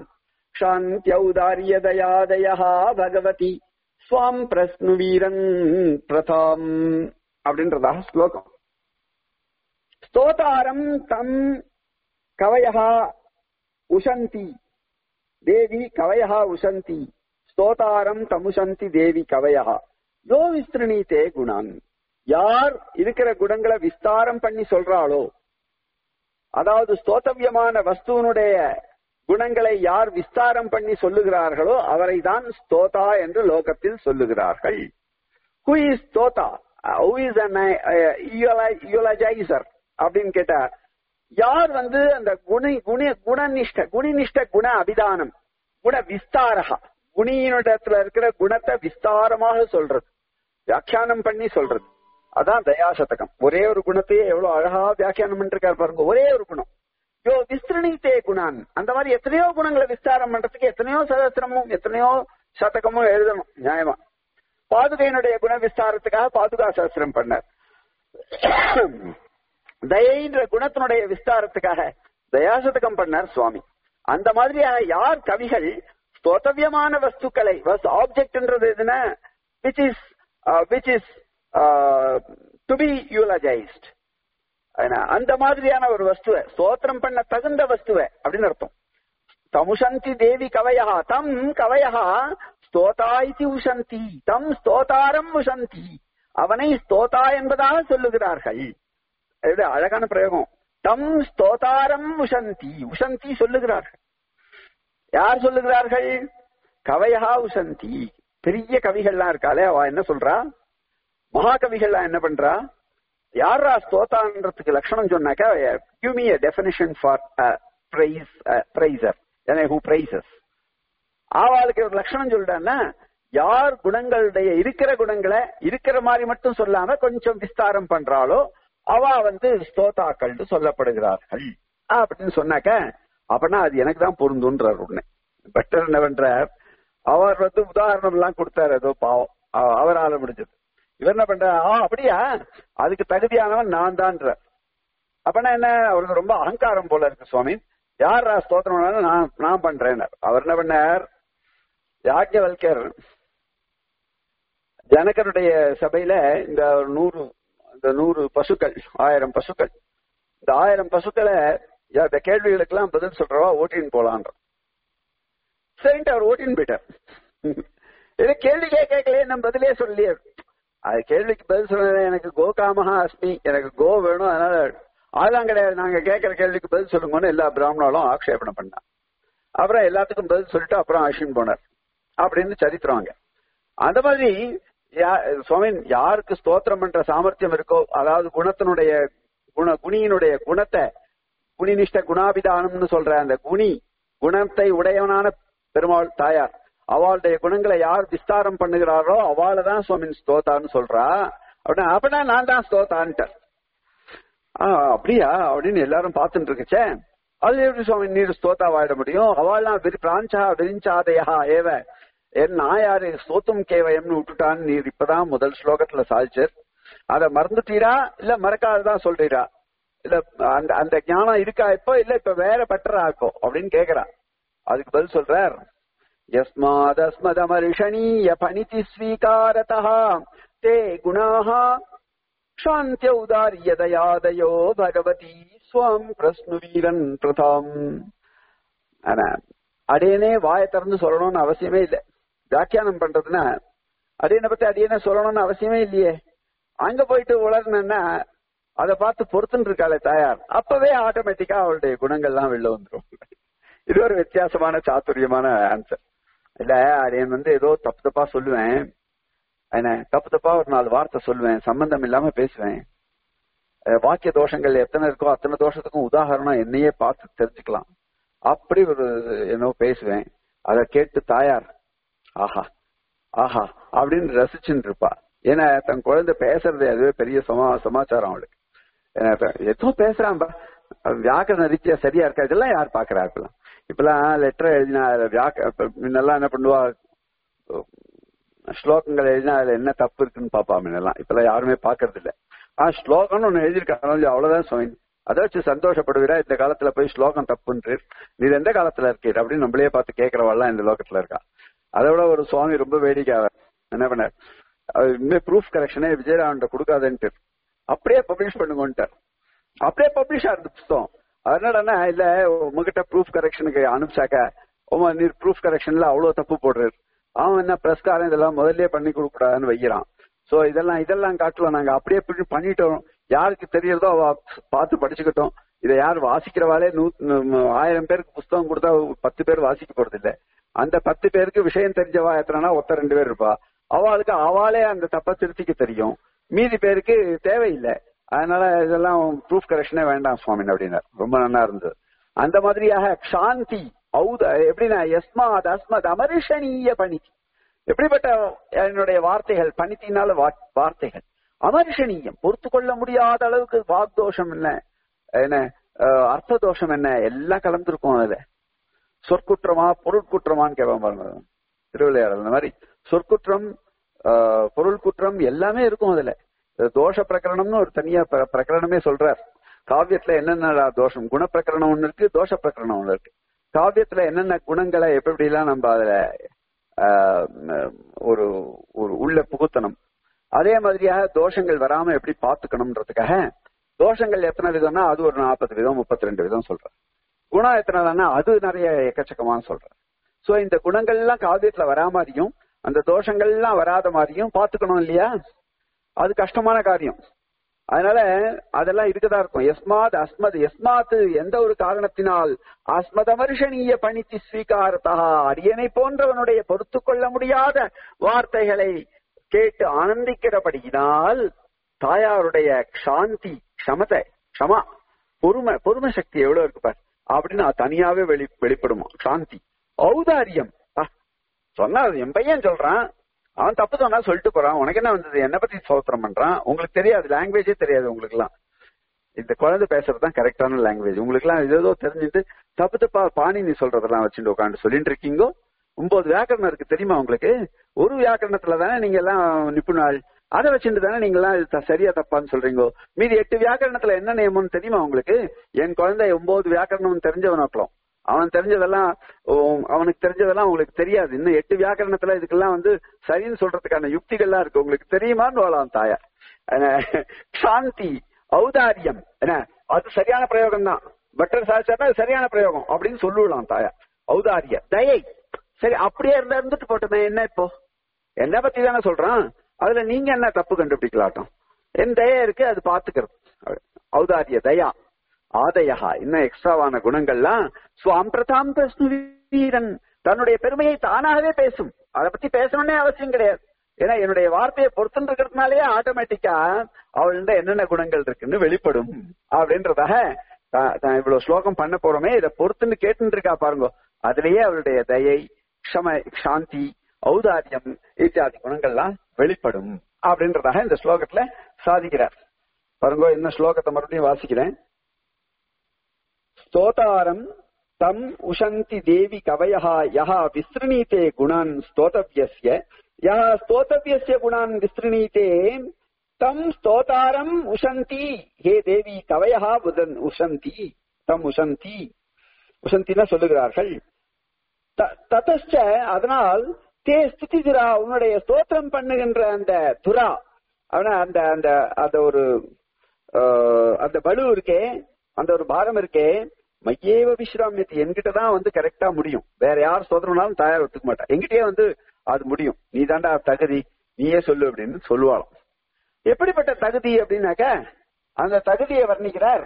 क्षान्त्यौदार्यदयादयः भगवति स्वाम् प्रश्नुवीरन् प्रथाम् அப்படின்றதாக ஸ்லோகம் ஸ்தோதாரம் தம் கவயः உஷந்தி தேவி கவயः உஷந்தி ஸ்தோதாரம் தமுஷந்தி தேவி கவயः யோ விஸ்திருணீதே குணான் யார் இருக்கிற குணங்களை விஸ்தாரம் பண்ணி சொல்றாளோ அதாவது ஸ்தோத்தவியமான வஸ்துவனுடைய குணங்களை யார் விஸ்தாரம் பண்ணி சொல்லுகிறார்களோ அவரை தான் ஸ்தோதா என்று லோகத்தில் சொல்லுகிறார்கள் who is stota who is eulogiser அப்படின்னு கேட்டா யார் வந்து அந்த குணி குணி குணநிஷ்ட குணிநிஷ்ட குண அபிதானம் குண விஸ்தாரகா குணியினிடத்துல இருக்கிற குணத்தை விஸ்தாரமாக சொல்றது வியாக்கியானம் பண்ணி சொல்றது அதான் தயாசதகம் ஒரே ஒரு குணத்தையே எவ்வளவு அழகா வியாக்கியானம் பண்ணிருக்காரு பாருங்க ஒரே ஒரு குணம் யோ விஸ்திருணித்தே குணான் அந்த மாதிரி எத்தனையோ குணங்களை விஸ்தாரம் பண்றதுக்கு எத்தனையோ சதசிரமும் எத்தனையோ சதகமும் எழுதணும் நியாயமா பாதுகையினுடைய குண விஸ்தாரத்துக்காக பாதுகா சாஸ்திரம் பண்ணார் தயைன்ற குணத்தினுடைய விஸ்தாரத்துக்காக தயாசதகம் பண்ணார் சுவாமி அந்த மாதிரியாக யார் கவிகள் ஸ்தோத்தவியமான வஸ்துக்களை ஆப்ஜெக்ட்ன்றது எதுனா which is which is to be eulogised அந்த மாதிரியான ஒரு வஸ்துவ ஸ்தோத்திரம் பண்ண தகுந்த வஸ்துவ அப்படின்னு அர்த்தம் தமுஷந்தி தேவி கவயா தம் கவயா ஸ்தோதா இது உஷந்தி தம் ஸ்தோதாரம் உஷந்தி அவனை ஸ்தோதா என்பதாக சொல்லுகிறார்கள் இது அழகான பிரயோகம் தம் ஸ்தோதாரம் உஷந்தி உஷந்தி சொல்லுகிறார்கள் யார் சொல்லுகிறார்கள் கவயா உஷந்தி பெரிய கவிகள்லாம் இருக்காளே அவ என்ன சொல்றா மகாகவிகள்லாம் என்ன பண்றா யாரா ஸ்தோதான்றதுக்கு லட்சணம் சொன்னாக்கா give me definition for praise praiser who praises ஆவாளுக்கு ஒரு லட்சணம் சொல்றான்னா யார் குணங்களுடைய இருக்கிற குணங்களை இருக்கிற மாதிரி மட்டும் சொல்லாம கொஞ்சம் விஸ்தாரம் பண்றாளோ அவ வந்து ஸ்தோதாக்கள் சொல்லப்படுகிறார்கள் அப்படின்னு சொன்னாக்க அப்படின்னா அது எனக்கு தான் பொருந்துன்றார் உடனே பட்டர் என்ன பண்றார் அவர் வந்து உதாரணம் எல்லாம் கொடுத்தாரு ஏதோ பாவம் அவரால் முடிஞ்சது இவர் என்ன பண்ற ஆ அப்படியா அதுக்கு தகுதியானவன் நான் தான்ற அப்பனா என்ன அவருக்கு ரொம்ப அகங்காரம் போல இருக்கு சுவாமி யார் ஸ்தோத்திரம் நான் நான் பண்றேன் அவர் என்ன பண்ணார் யாஜ்யவல்கர் ஜனகருடைய சபையில இந்த நூறு இந்த நூறு பசுக்கள் ஆயிரம் பசுக்கள் இந்த ஆயிரம் பசுக்களை இந்த கேள்விகளுக்கு எல்லாம் பதில் சொல்றவா ஓட்டின்னு போலான்ற சரின்ட்டு அவர் ஓட்டின்னு போயிட்டார் இது கேள்விக்கே கேட்கலையே நம்ம பதிலே சொல்லலையே அது கேள்விக்கு பதில் சொல்ல எனக்கு கோகாமஹா அஸ்மி எனக்கு கோ வேணும் அதனால அதெல்லாம் கிடையாது நாங்க கேட்கிற கேள்விக்கு பதில் சொல்லுங்கன்னு எல்லா பிராமணாலும் ஆக்ஷேபணம் பண்ணான் அப்புறம் எல்லாத்துக்கும் பதில் சொல்லிட்டு அப்புறம் அஸ்வின் போனார் அப்படின்னு சரித்திரவாங்க அந்த மாதிரி சுவாமி யாருக்கு ஸ்தோத்திரம் பண்ற சாமர்த்தியம் இருக்கோ அதாவது குணத்தினுடைய குண குணியினுடைய குணத்தை குணினிஷ்ட குணாபிதானம்னு சொல்ற அந்த குணி குணத்தை உடையவனான பெருமாள் தாயார் அவளுடைய குணங்களை யார் விஸ்தாரம் பண்ணுகிறாரோ அவளை தான் சுவாமி ஸ்தோதான்னு சொல்றா அப்படின்னா அப்படின்னா நான் தான் ஸ்தோதான்ட்டார் ஆஹ் அப்படியா அப்படின்னு எல்லாரும் பார்த்துட்டு இருக்குச்சே அது எப்படி சுவாமி நீர் ஸ்தோதா வாயிட முடியும் அவள்லாம் பிராஞ்சா விரிஞ்சாதையா ஏவ என் நாயாரு ஸ்தோத்தும் கேவயம்னு விட்டுட்டான்னு நீர் இப்பதான் முதல் ஸ்லோகத்துல சாதிச்சர் அத மறந்துட்டீரா இல்ல மறக்காததான் சொல்றீரா இல்ல அந்த அந்த ஞானம் இருக்கா இப்ப இல்ல இப்ப வேற பெட்டரா இருக்கோ அப்படின்னு கேக்குறா அதுக்கு பதில் சொல்றார் यस्मादस्मदमर्षणीय फणिति स्वीकारतः ते गुणाः क्षान्त्यौदार्यदयादयो भगवती ஸ்வம் பிரஸ்னுவீரன் பிரதாம் அடியனே வாய திறந்து சொல்லணும்னு அவசியமே இல்லை வியாக்கியானம் பண்றதுன்னா அடியனை பத்தி அடியனை சொல்லணும்னு அவசியமே இல்லையே அங்க போயிட்டு உளர்னா அதை பார்த்து பொறுத்துன்னு இருக்காளே தாயார் அப்பவே ஆட்டோமேட்டிக்கா அவளுடைய குணங்கள்லாம் வெளில வந்துடும் இது ஒரு வித்தியாசமான சாத்துரியமான ஆன்சர் இல்ல அடியன் வந்து ஏதோ தப்பு தப்பா சொல்லுவேன் என்ன தப்பு தப்பா ஒரு நாலு வார்த்தை சொல்லுவேன் சம்பந்தம் இல்லாம பேசுவேன் வாக்கிய தோஷங்கள் எத்தனை இருக்கோ அத்தனை தோஷத்துக்கும் உதாரணம் என்னையே பார்த்து தெரிஞ்சுக்கலாம் அப்படி ஒரு என்னோ பேசுவேன் அதை கேட்டு தாயார் ஆஹா ஆஹா அப்படின்னு ரசிச்சுட்டு இருப்பா ஏன்னா தன் குழந்தை பேசுறது அதுவே பெரிய சமா சமாச்சாரம் அவளுக்கு ஏன்னா, இப்ப ஏதோ பேசுறான் பா வியாக்கரண ரீதியா சரியா இருக்கா இதெல்லாம் யார் பாக்குறா இப்பெல்லாம் இப்பெல்லாம் லெட்டர் எழுதினா அதுல வியாக்க இப்ப முன்னெல்லாம் என்ன பண்ணுவா ஸ்லோகங்கள் எழுதினா அதுல என்ன தப்பு இருக்குன்னு பாப்பா முன்னெல்லாம் இப்பெல்லாம் யாருமே பாக்குறது இல்ல ஆஹ் ஸ்லோகம்னு ஒண்ணு எழுதியிருக்காங்க அவ்வளவுதான் சுவாமி அதை வச்சு சந்தோஷப்படுவீரா இந்த காலத்துல போய் ஸ்லோகம் தப்புன்று நீ எந்த காலத்துல இருக்கீர் அப்படின்னு நம்மளே பார்த்து கேட்கறவாள்லாம் இந்த லோகத்துல இருக்கா அதை விட ஒரு சுவாமி ரொம்ப வேடிக்கை அவர். என்ன பண்ணார் அவர் இனிமே ப்ரூஃப் கரெக்ஷனே விஜயராவன் கொடுக்காதன்ட்டு அப்படியே பப்ளிஷ் பண்ணுங்கன்ட்டார் அப்படியே பப்ளிஷ் ஆகுது புஸ்தகம் அதனால இல்ல உங்ககிட்ட ப்ரூஃப் கரெக்ஷனுக்கு அனுப்பிச்சாக்க உமா நீர் ப்ரூஃப் கரெக்ஷன்ல அவ்வளவு தப்பு போடுறாரு அவன் என்ன பிரஸ்காரன் இதெல்லாம் முதல்லயே பண்ணி கொடுக்க கூடாதுன்னு வைக்கிறான் சோ இதெல்லாம் இதெல்லாம் காட்டலாம் நாங்க அப்படியே இப்படி பண்ணிட்டோம் யாருக்கு தெரியறதோ அவ பார்த்து படிச்சுக்கிட்டோம் இதை யார் வாசிக்கிறவாளே நூ நூ- ஆயிரம் பேருக்கு புஸ்தகம் கொடுத்தா பத்து பேர் வாசிக்க போறது இல்ல அந்த பத்து பேருக்கு விஷயம் தெரிஞ்சவா எத்தனைனா ஒத்த ரெண்டு பேர் இருப்பா அவளுக்கு அவளே அந்த தப்ப திருத்திக்க தெரியும் மீதி பேருக்கு தேவையில்லை அதனால இதெல்லாம் ப்ரூஃப் கரெக்ஷனே வேண்டாம் சுவாமி அப்படின்னார் ரொம்ப நல்லா இருந்தது அந்த மாதிரியாக சாந்தி ஔத எப்படின்னா எஸ்மாத் அஸ்மத் அமரிஷணீய பணிக்கு எப்படிப்பட்ட என்னுடைய வார்த்தைகள் பணித்தினால வா- வார்த்தைகள் அமர்ஷணீயம் பொறுத்து கொள்ள முடியாத அளவுக்கு வாக்தோஷம் என்ன என்ன அஹ், அர்த்த தோஷம் என்ன எல்லாம் கலந்துருக்கும் அதுல சொற்குற்றமா பொருட்குற்றமான்னு கேட்பான் பாருங்க திருவிளையாடல் அந்த மாதிரி சொற்குற்றம் ஆஹ், பொருள் குற்றம் எல்லாமே இருக்கும் அதுல இது தோஷ பிரகரணம்னு ஒரு தனியா பிர- பிரகரணமே சொல்றார் காவியத்துல என்னென்ன தோஷம் குண பிரகரணம் ஒண்ணு இருக்கு தோஷ பிரகரணம் ஒண்ணு இருக்கு காவியத்துல என்னென்ன குணங்களை எப்படி எல்லாம் நம்ம அதுல ஆஹ், ஒரு ஒரு உள்ள புகுத்தணும் அதே மாதிரியாக தோஷங்கள் வராம எப்படி பாத்துக்கணும்ன்றதுக்காக தோஷங்கள் எத்தனை விதம்னா அது ஒரு நாற்பது விதம் முப்பத்தி ரெண்டு விதம் சொல்றேன் குணம் எத்தனைனா அது நிறைய எக்கச்சக்கமான்னு சொல்றேன் சோ இந்த குணங்கள் எல்லாம் காவியத்துல வரா மாதிரியும் அந்த தோஷங்கள் எல்லாம் வராத மாதிரியும் பாத்துக்கணும் இல்லையா அது கஷ்டமான காரியம் அதனால அதெல்லாம் இருக்கதா இருக்கும் எஸ்மாத் அஸ்மத் எஸ்மாத் எந்த ஒரு காரணத்தினால் அஸ்மதமர்ஷணீய பணித்தி ஸ்வீகாரத்தா அரியணை போன்றவனுடைய பொறுத்து கொள்ள முடியாத வார்த்தைகளை கேட்டு ஆனந்திக்கிறபடியினால் தாயாருடைய சாந்தி க்ஷமத்தை க்ஷமா பொறுமை பொறுமை சக்தி எவ்வளவு இருக்கு பார் அப்படின்னு அது தனியாவே வெளி வெளிப்படுமா சாந்தி ஔதாரியம் ஆ, சொன்னா அது என் பையன் சொல்றான் அவன் தப்பு சொன்னா சொல்லிட்டு போறான் உனக்கு என்ன வந்தது என்ன பத்தி சோத்திரம் பண்றான் உங்களுக்கு தெரியாது லாங்குவேஜே தெரியாது உங்களுக்கு எல்லாம் இந்த குழந்தை பேசுறது தான் கரெக்டான லாங்குவேஜ் உங்களுக்கு எல்லாம் ஏதோ தெரிஞ்சுட்டு தப்பு தப்பா பாணினி சொல்றதெல்லாம் வச்சுட்டு உட்காந்து சொல்லிட்டு இருக்கீங்கோ ஒன்பது வியாக்கரணம் இருக்கு தெரியுமா உங்களுக்கு ஒரு வியாக்கரணத்துல தானே நீங்க எல்லாம் நிபுணாள் அதை வச்சுட்டு தானே நீங்க எல்லாம் இது த- சரியா தப்பான்னு சொல்றீங்க மீதி எட்டு வியாக்கரணத்துல என்ன நியமம்னு தெரியுமா உங்களுக்கு என் குழந்தை ஒன்பது வியாக்கரணம் தெரிஞ்சவனாக்கலாம் அவன் தெரிஞ்சதெல்லாம் ஓ, அவனுக்கு தெரிஞ்சதெல்லாம் உங்களுக்கு தெரியாது இன்னும் எட்டு வியாக்கரணத்துல இதுக்கெல்லாம் வந்து சரின்னு சொல்றதுக்கான யுக்திகள்லாம் இருக்கு உங்களுக்கு தெரியுமான்னு வாழாம் தாயார் அஹ், சாந்தி ஔதாரியம் என்ன அது சரியான பிரயோகம் தான் பட்டர் சாஸ்திரா சரியான பிரயோகம் அப்படின்னு சொல்லுவலாம் தாயார் ஔதாரிய தயை சரி அப்படியே இருந்தா இருந்துட்டு போட்டுமே என்ன இப்போ என்ன பத்தி தானே சொல்றான் அதுல நீங்க என்ன தப்பு கண்டுபிடிக்கலாட்டும் என் தயா இருக்கு அது பாத்துக்கிறது ஔதாரிய தயா ஆதயா இன்னும் எக்ஸ்ட்ராவான குணங்கள்லாம் சுவாம்பிரதாம் பிரஸ்னு வீரன் தன்னுடைய பெருமையை தானாகவே பேசும் அதை பத்தி பேசணும்னே அவசியம் கிடையாது ஏன்னா என்னுடைய வார்த்தையை பொறுத்துன்னு இருக்கிறதுனாலயே ஆட்டோமேட்டிக்கா அவள்கிட்ட என்னென்ன குணங்கள் இருக்குன்னு வெளிப்படும் அப்படின்றதாக தான் தான் இவ்வளவு ஸ்லோகம் பண்ண போறோமே இதை பொறுத்துன்னு கேட்டுன்னு இருக்கா பாருங்க அதுலயே அவளுடைய தயை க்ஷம சாந்தி ஔதாரியம் இத்தியாதி குணங்கள்லாம் வெளிப்படும் அப்படின்றதாக இந்த ஸ்லோகத்துல சாதிக்கிறார் பாருங்க இந்த ஸ்லோகத்தை மறுபடியும் வாசிக்கிறேன் ஸ்தோதாரம் தம் உஷந்தி தேவி கவயः யः விஸ்ருணீதே குணான் ஸ்தோதவ்யஸ்ய யः ஸ்தோதவ்யஸ்ய குணான் விஸ்ருணீதே தம் ஸ்தோதாரம் உஷந்தி ஹே தேவி கவயः உதன் உஷந்தி தம் உஷந்தி உஷந்தினா சொல்லுகிறார்கள் த- ததச்ச அதனால் தே ஸ்துதி துரா உன்னுடைய ஸ்தோத்திரம் பண்ணுகின்ற அந்த துரா அவன அந்த அந்த அந்த ஒரு ஆஹ், அந்த பலு இருக்கே அந்த ஒரு பாரம் இருக்கே மையேவ விஸ்ராமியத்தை என்கிட்ட தான் வந்து கரெக்டா முடியும் வேற யார் சோதரம்னாலும் தயார் ஒத்துக்க மாட்டா என்கிட்டயே வந்து அது முடியும் நீ தாண்டா தகுதி நீயே சொல்லு அப்படின்னு சொல்லுவாளாம் எப்படிப்பட்ட தகுதி அப்படின்னாக்க அந்த தகுதியை வர்ணிக்கிறார்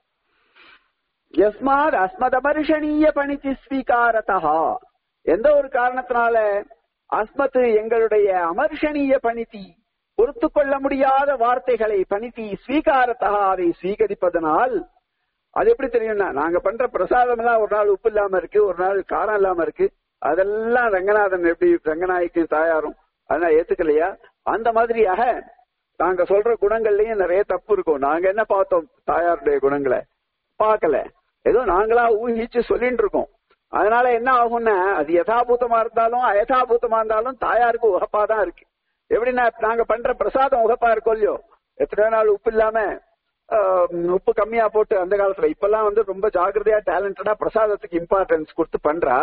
யஸ்மாத் அஸ்மதமர்ஷணீய பணித்தி ஸ்வீகாரதா எந்த ஒரு காரணத்தினால அஸ்மத் எங்களுடைய அமர்ஷணீய பணித்தி பொறுத்து கொள்ள முடியாத வார்த்தைகளை பணித்தி ஸ்வீகாரத்தா அதை ஸ்வீகரிப்பதனால் அது எப்படி தெரியும்னா நாங்க பண்ற பிரசாதம் எல்லாம் ஒரு நாள் உப்பு இல்லாம இருக்கு ஒரு நாள் காரம் இல்லாம இருக்கு அதெல்லாம் ரங்கநாதன் எப்படி ரங்கநாயக்கும் தாயாரும் அதனால ஏத்துக்கலையா அந்த மாதிரியாக நாங்க சொல்ற குணங்கள்லயும் நிறைய தப்பு இருக்கும் நாங்க என்ன பார்த்தோம் தாயாருடைய குணங்களை பார்க்கல ஏதோ நாங்களா ஊகிச்சு சொல்லிட்டு இருக்கோம் அதனால என்ன ஆகும்னா அது யதாபூதமா இருந்தாலும் அயதாபூதமா இருந்தாலும் தாயாருக்கு உகப்பா தான் இருக்கு எப்படின்னா நாங்க பண்ற பிரசாதம் உகப்பா இருக்கோ இல்லையோ எத்தனை நாள் உப்பு இல்லாம ஆஹ், உப்பு கம்மியா போட்டு அந்த காலத்துல இப்பெல்லாம் வந்து ரொம்ப ஜாக்கிரதையா டேலண்டடா பிரசாதத்துக்கு இம்பார்ட்டன்ஸ் கொடுத்து பண்றா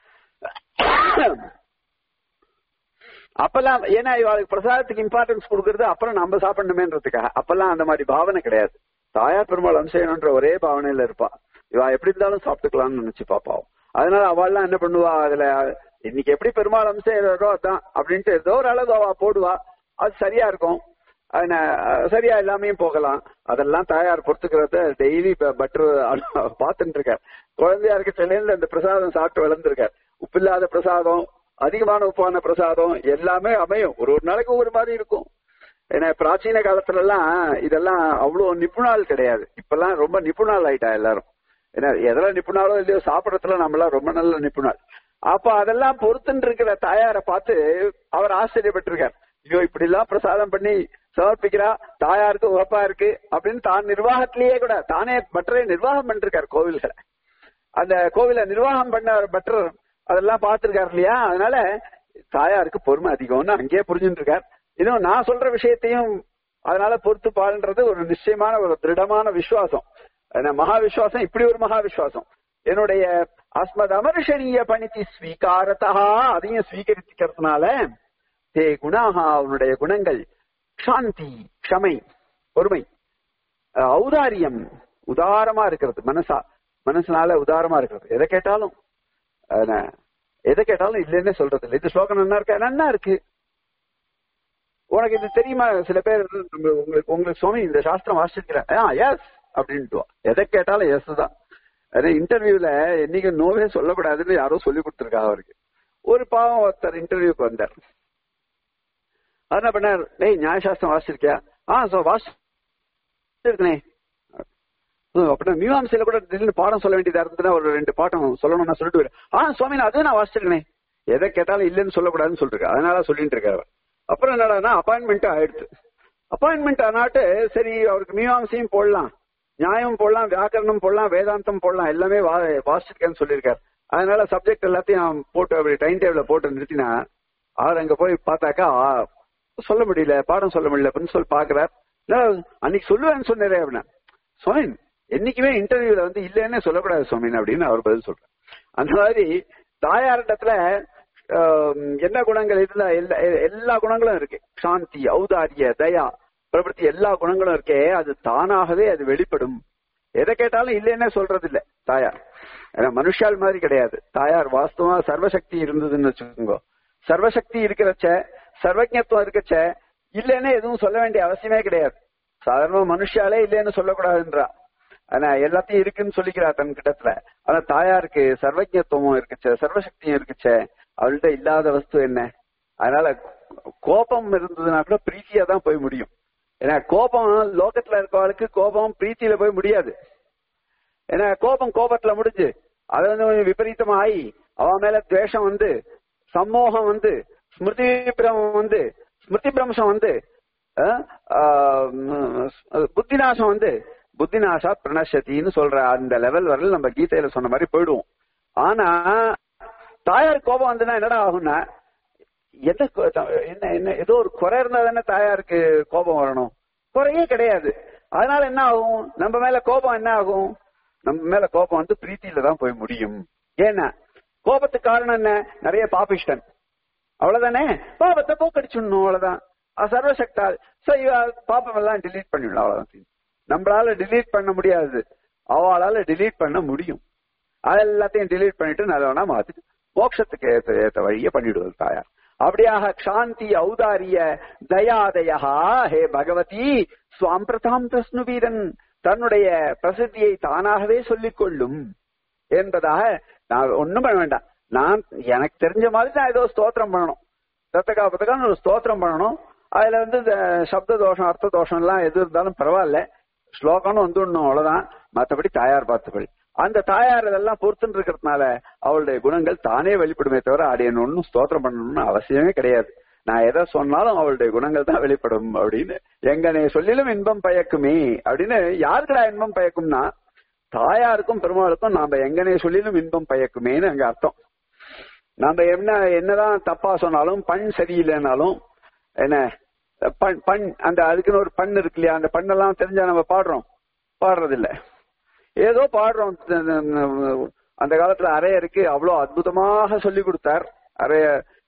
அப்பெல்லாம் ஏன்னா இவாளுக்கு பிரசாதத்துக்கு இம்பார்ட்டன்ஸ் கொடுக்கறது அப்புறம் நம்ம சாப்பிடணுமேன்றதுக்காக அப்பெல்லாம் அந்த மாதிரி பாவனை கிடையாது தாயார் பெருமாள் அம்சயணுன்ற ஒரே பாவனையில இருப்பா இவா எப்படி இருந்தாலும் சாப்பிட்டுக்கலாம்னு நினைச்சு பாப்பாவும் அதனால அவள்லாம் என்ன பண்ணுவா அதுல இன்னைக்கு எப்படி பெருமாள் அம்சம் அதான் அப்படின்ட்டு ஏதோ ஒரு அளவு அவ போடுவா அது சரியா இருக்கும் அது ந- சரியா எல்லாமே போகலாம் அதெல்லாம் தாயார் பொறுத்துக்கிறத டெய்லி பட்டர் பார்த்துட்டு இருக்கார் குழந்தையா இருக்க சென்னையில அந்த பிரசாதம் சாப்பிட்டு வளர்ந்துருக்கார் உப்பில்லாத பிரசாதம் அதிகமான உப்பான பிரசாதம் எல்லாமே அமையும் ஒரு ஒரு நாளைக்கு ஒரு மாதிரி இருக்கும் ஏன்னா பிராச்சீன காலத்துல எல்லாம் இதெல்லாம் அவ்வளவு நிபுணால் கிடையாது இப்பெல்லாம் ரொம்ப நிபுணால் ஆயிட்டா எல்லாரும் ஏன்னா எதுல நிபுணாலோ இல்லையோ சாப்பிடறதுல நம்மளாம் ரொம்ப நல்ல நிபுணர் அப்ப அதெல்லாம் பொறுத்துன்னு இருக்கிற தாயாரை பார்த்து அவர் ஆச்சரியப்பட்டிருக்கார் ஐயோ இப்படி எல்லாம் பிரசாதம் பண்ணி சமர்ப்பிக்கிறா தாயாருக்கு உகப்பா இருக்கு அப்படின்னு தான் நிர்வாகத்திலேயே கூட தானே பட்டரை நிர்வாகம் பண்ணிருக்கார் கோவில்களை அந்த கோவில நிர்வாகம் பண்ண பட்டர் அதெல்லாம் பார்த்திருக்காரு இல்லையா அதனால தாயாருக்கு பொறுமை அதிகம்னு அங்கேயே புரிஞ்சுட்டு இருக்கார் இன்னும் நான் சொல்ற விஷயத்தையும் அதனால பொறுத்து பாடுன்றது ஒரு நிச்சயமான ஒரு திருடமான விசுவாசம் ஏன்னா மகா விசுவாசம் இப்படி ஒரு மகா விசுவாசம் என்னுடைய அஸ்மத் அமர்ஷணீய பணித்தி ஸ்வீகாரத்தா அதையும் ஸ்வீகரிக்கிறதுனால தே குணாகா அவனுடைய குணங்கள் சாந்தி க்ஷமை பொறுமை அஹ், ஔதாரியம் உதாரமா இருக்கிறது மனசா மனசுனால உதாரமா இருக்கிறது எதை கேட்டாலும் அஹ், எதை கேட்டாலும் இல்லைன்னு சொல்றது இல்லை இது ஸ்லோகம் நல்லா இருக்கா நன்னா இருக்கு உனக்கு இது தெரியுமா சில பேர் நம்ம உங்களுக்கு உங்களுக்கு சுவாமி இந்த சாஸ்திரம் வாசிச்சிருக்கிறேன் ஆ எஸ் அப்படின்ட்டு எதை கேட்டாலும் எஸ் தான் அதே இன்டர்வியூல என்னைக்கு நோவே சொல்லக்கூடாதுன்னு யாரோ சொல்லி கொடுத்துருக்காங்க அவருக்கு ஒரு பாவம் ஒருத்தர் இன்டர்வியூக்கு வந்தார் அவர் என்ன பண்ணார் டேய் நியாயசாஸ்திரம் வாசிச்சிருக்கியா ஆ சோ வாசிச்சிருக்கனே அப்படின்னா மீமாம்சையில கூட திடீர்னு பாடம் சொல்ல வேண்டியதா இருந்ததுன்னா ஒரு ரெண்டு பாடம் சொல்லணும்னா சொல்லிட்டு போயிரு. ஆ சுவாமி நான் அதுவும் நான் வாசிச்சிருக்கனே எதை கேட்டாலும் இல்லைன்னு சொல்லக்கூடாதுன்னு சொல்லிருக்கேன் அதனால சொல்லிட்டு இருக்காரு அவர். அப்புறம் என்னடான்னா அப்பாயின்மெண்ட் ஆயிடுச்சு அப்பாயின்மெண்ட் ஆனாட்டு சரி அவருக்கு மீமாம்சையும் போடலாம் நியாயம் போடலாம் வியாக்கரணம் போடலாம் வேதாந்தம் போடலாம் எல்லாமே வா- வாசிச்சிருக்கேன்னு சொல்லியிருக்காரு அதனால சப்ஜெக்ட் எல்லாத்தையும் போட்டு அப்படி டைம் டேபிள போட்டு நிறுத்தினா அவர் அங்க போய் பார்த்தாக்கா ஆ, சொல்ல முடியல பாடம் சொல்ல முடியல அப்படின்னு சொல்லி பாக்குறார் நான் அன்னைக்கு சொல்லுவேன்னு சொன்னேன் அப்படின்னா சுவாமின் என்னைக்குமே இன்டர்வியூல வந்து இல்லைன்னே சொல்லக்கூடாது சுவாமின் அப்படின்னு அவர் பதில் சொல்றார் அந்த மாதிரி தாயாரிடத்துல ஆஹ், என்ன குணங்கள் இதுல எல்லா எல்லா குணங்களும் இருக்கு சாந்தி ஔதாரிய தயா பிரபத்தி எல்லா குணங்களும் இருக்கே அது தானாகவே அது வெளிப்படும் எதை கேட்டாலும் இல்லைன்னே சொல்றது இல்ல தாயார் ஏன்னா மனுஷால் மாதிரி கிடையாது தாயார் வாஸ்தவமா சர்வசக்தி இருந்ததுன்னு வச்சுக்கோங்க சர்வசக்தி இருக்கிறச்ச சர்வஜத்துவம் இருக்கச்ச இல்லைன்னு எதுவும் சொல்ல வேண்டிய அவசியமே கிடையாது சாதாரண மனுஷாலே இல்லைன்னு சொல்லக்கூடாதுன்றா ஆனா எல்லாத்தையும் இருக்குன்னு சொல்லிக்கிறா தன் கிட்டத்துல ஆனா தாயாருக்கு சர்வஜத்துவமும் இருக்குச்சே சர்வசக்தியும் இருக்குச்சே அவள்கிட்ட இல்லாத வஸ்து என்ன அதனால கோபம் இருந்ததுன்னா கூட பிரீத்தியா தான் போய் முடியும் ஏன்னா கோபம் லோகத்துல இருக்கவளுக்கு கோபம் பிரீத்தியில போய் முடியாது ஏன்னா கோபம் கோபத்துல முடிஞ்சு அது வந்து கொஞ்சம் விபரீதமா ஆகி அவன் மேல துவேஷம் வந்து சம்மோகம் வந்து ஸ்மிருதி பிரமம் வந்து ஸ்மிருதி பிரம்சம் வந்து அஹ், ஆஹ், புத்திநாசம் வந்து புத்திநாசா பிரணசத்தின்னு சொல்ற அந்த லெவல் வரல நம்ம கீதையில சொன்ன மாதிரி போயிடுவோம் ஆனா தாயார் கோபம் வந்துன்னா என்னடா ஆகும்னா எந்த கொ- த- என்ன என்ன ஏதோ ஒரு குறை இருந்தா தானே தாயாருக்கு கோபம் வரணும் குறையே கிடையாது அதனால என்ன ஆகும் நம்ம மேல கோபம் என்ன ஆகும் நம்ம மேல கோபம் வந்து பிரீத்தியில தான் போய் முடியும் ஏன்னா கோபத்துக்கு காரணம் என்ன நிறைய பாபிஷ்டன் அவ்வளவுதானே பாபத்தை போக்கடிச்சுடணும் அவ்வளவுதான் அது சர்வசக்தால் சோ இவ பாப்பம் எல்லாம் delete பண்ணிடலாம் அவ்வளவுதான் நம்மளால delete பண்ண முடியாது அவளால delete பண்ண முடியும் அது எல்லாத்தையும் delete பண்ணிட்டு நல்லவனா மாத்திட்டு மோட்சத்துக்கு ஏத்த ஏத்த வழிய பண்ணிடுவது தாயார் அப்படியாக சாந்தி ஔதாரிய தயாதயா ஹே பகவதி சுவாம்பிரதாம் பிரஸ்னுவீரன் தன்னுடைய பிரசித்தியை தானாகவே சொல்லிக் கொள்ளும் என்பதாக நான் ஒண்ணும் பண்ண வேண்டாம் நான் எனக்கு தெரிஞ்ச மாதிரி நான் ஏதோ ஸ்தோத்திரம் பண்ணணும் தத்தகா பத்தகான்னு ஒரு ஸ்தோத்திரம் பண்ணணும் அதுல வந்து இந்த சப்த தோஷம் அர்த்த தோஷம் எல்லாம் எது இருந்தாலும் பரவாயில்ல ஸ்லோகம்னு வந்துடணும் அவ்வளவுதான் மத்தபடி தாயார் பார்த்துப்படி அந்த தாயார் இதெல்லாம் பொறுத்துன்னு இருக்கிறதுனால அவளுடைய குணங்கள் தானே வெளிப்படுமே தவிர அடையணும் ஒன்னும் ஸ்தோத்திரம் பண்ணணும்னு அவசியமே கிடையாது நான் எதை சொன்னாலும் அவளுடைய குணங்கள் தான் வெளிப்படும் அப்படின்னு எங்கனே சொல்லிலும் இன்பம் பயக்குமே அப்படின்னு யாருக்குடா இன்பம் பயக்கும்னா தாயாருக்கும் பெருமாளுக்கும் நாம எங்கனே சொல்லிலும் இன்பம் பயக்குமேன்னு அங்க அர்த்தம் நாம என்ன என்னதான் தப்பா சொன்னாலும் பண் சரியில்லைனாலும் என்ன பண் பண் அந்த அதுக்குன்னு ஒரு பண் இருக்கு இல்லையா அந்த பண்ணெல்லாம் தெரிஞ்சா நம்ம பாடுறோம் பாடுறது இல்ல ஏதோ பாடுறோம் அந்த காலத்துல அரையருக்கு அவ்வளவு அற்புதமாக சொல்லி கொடுத்தார் அரைய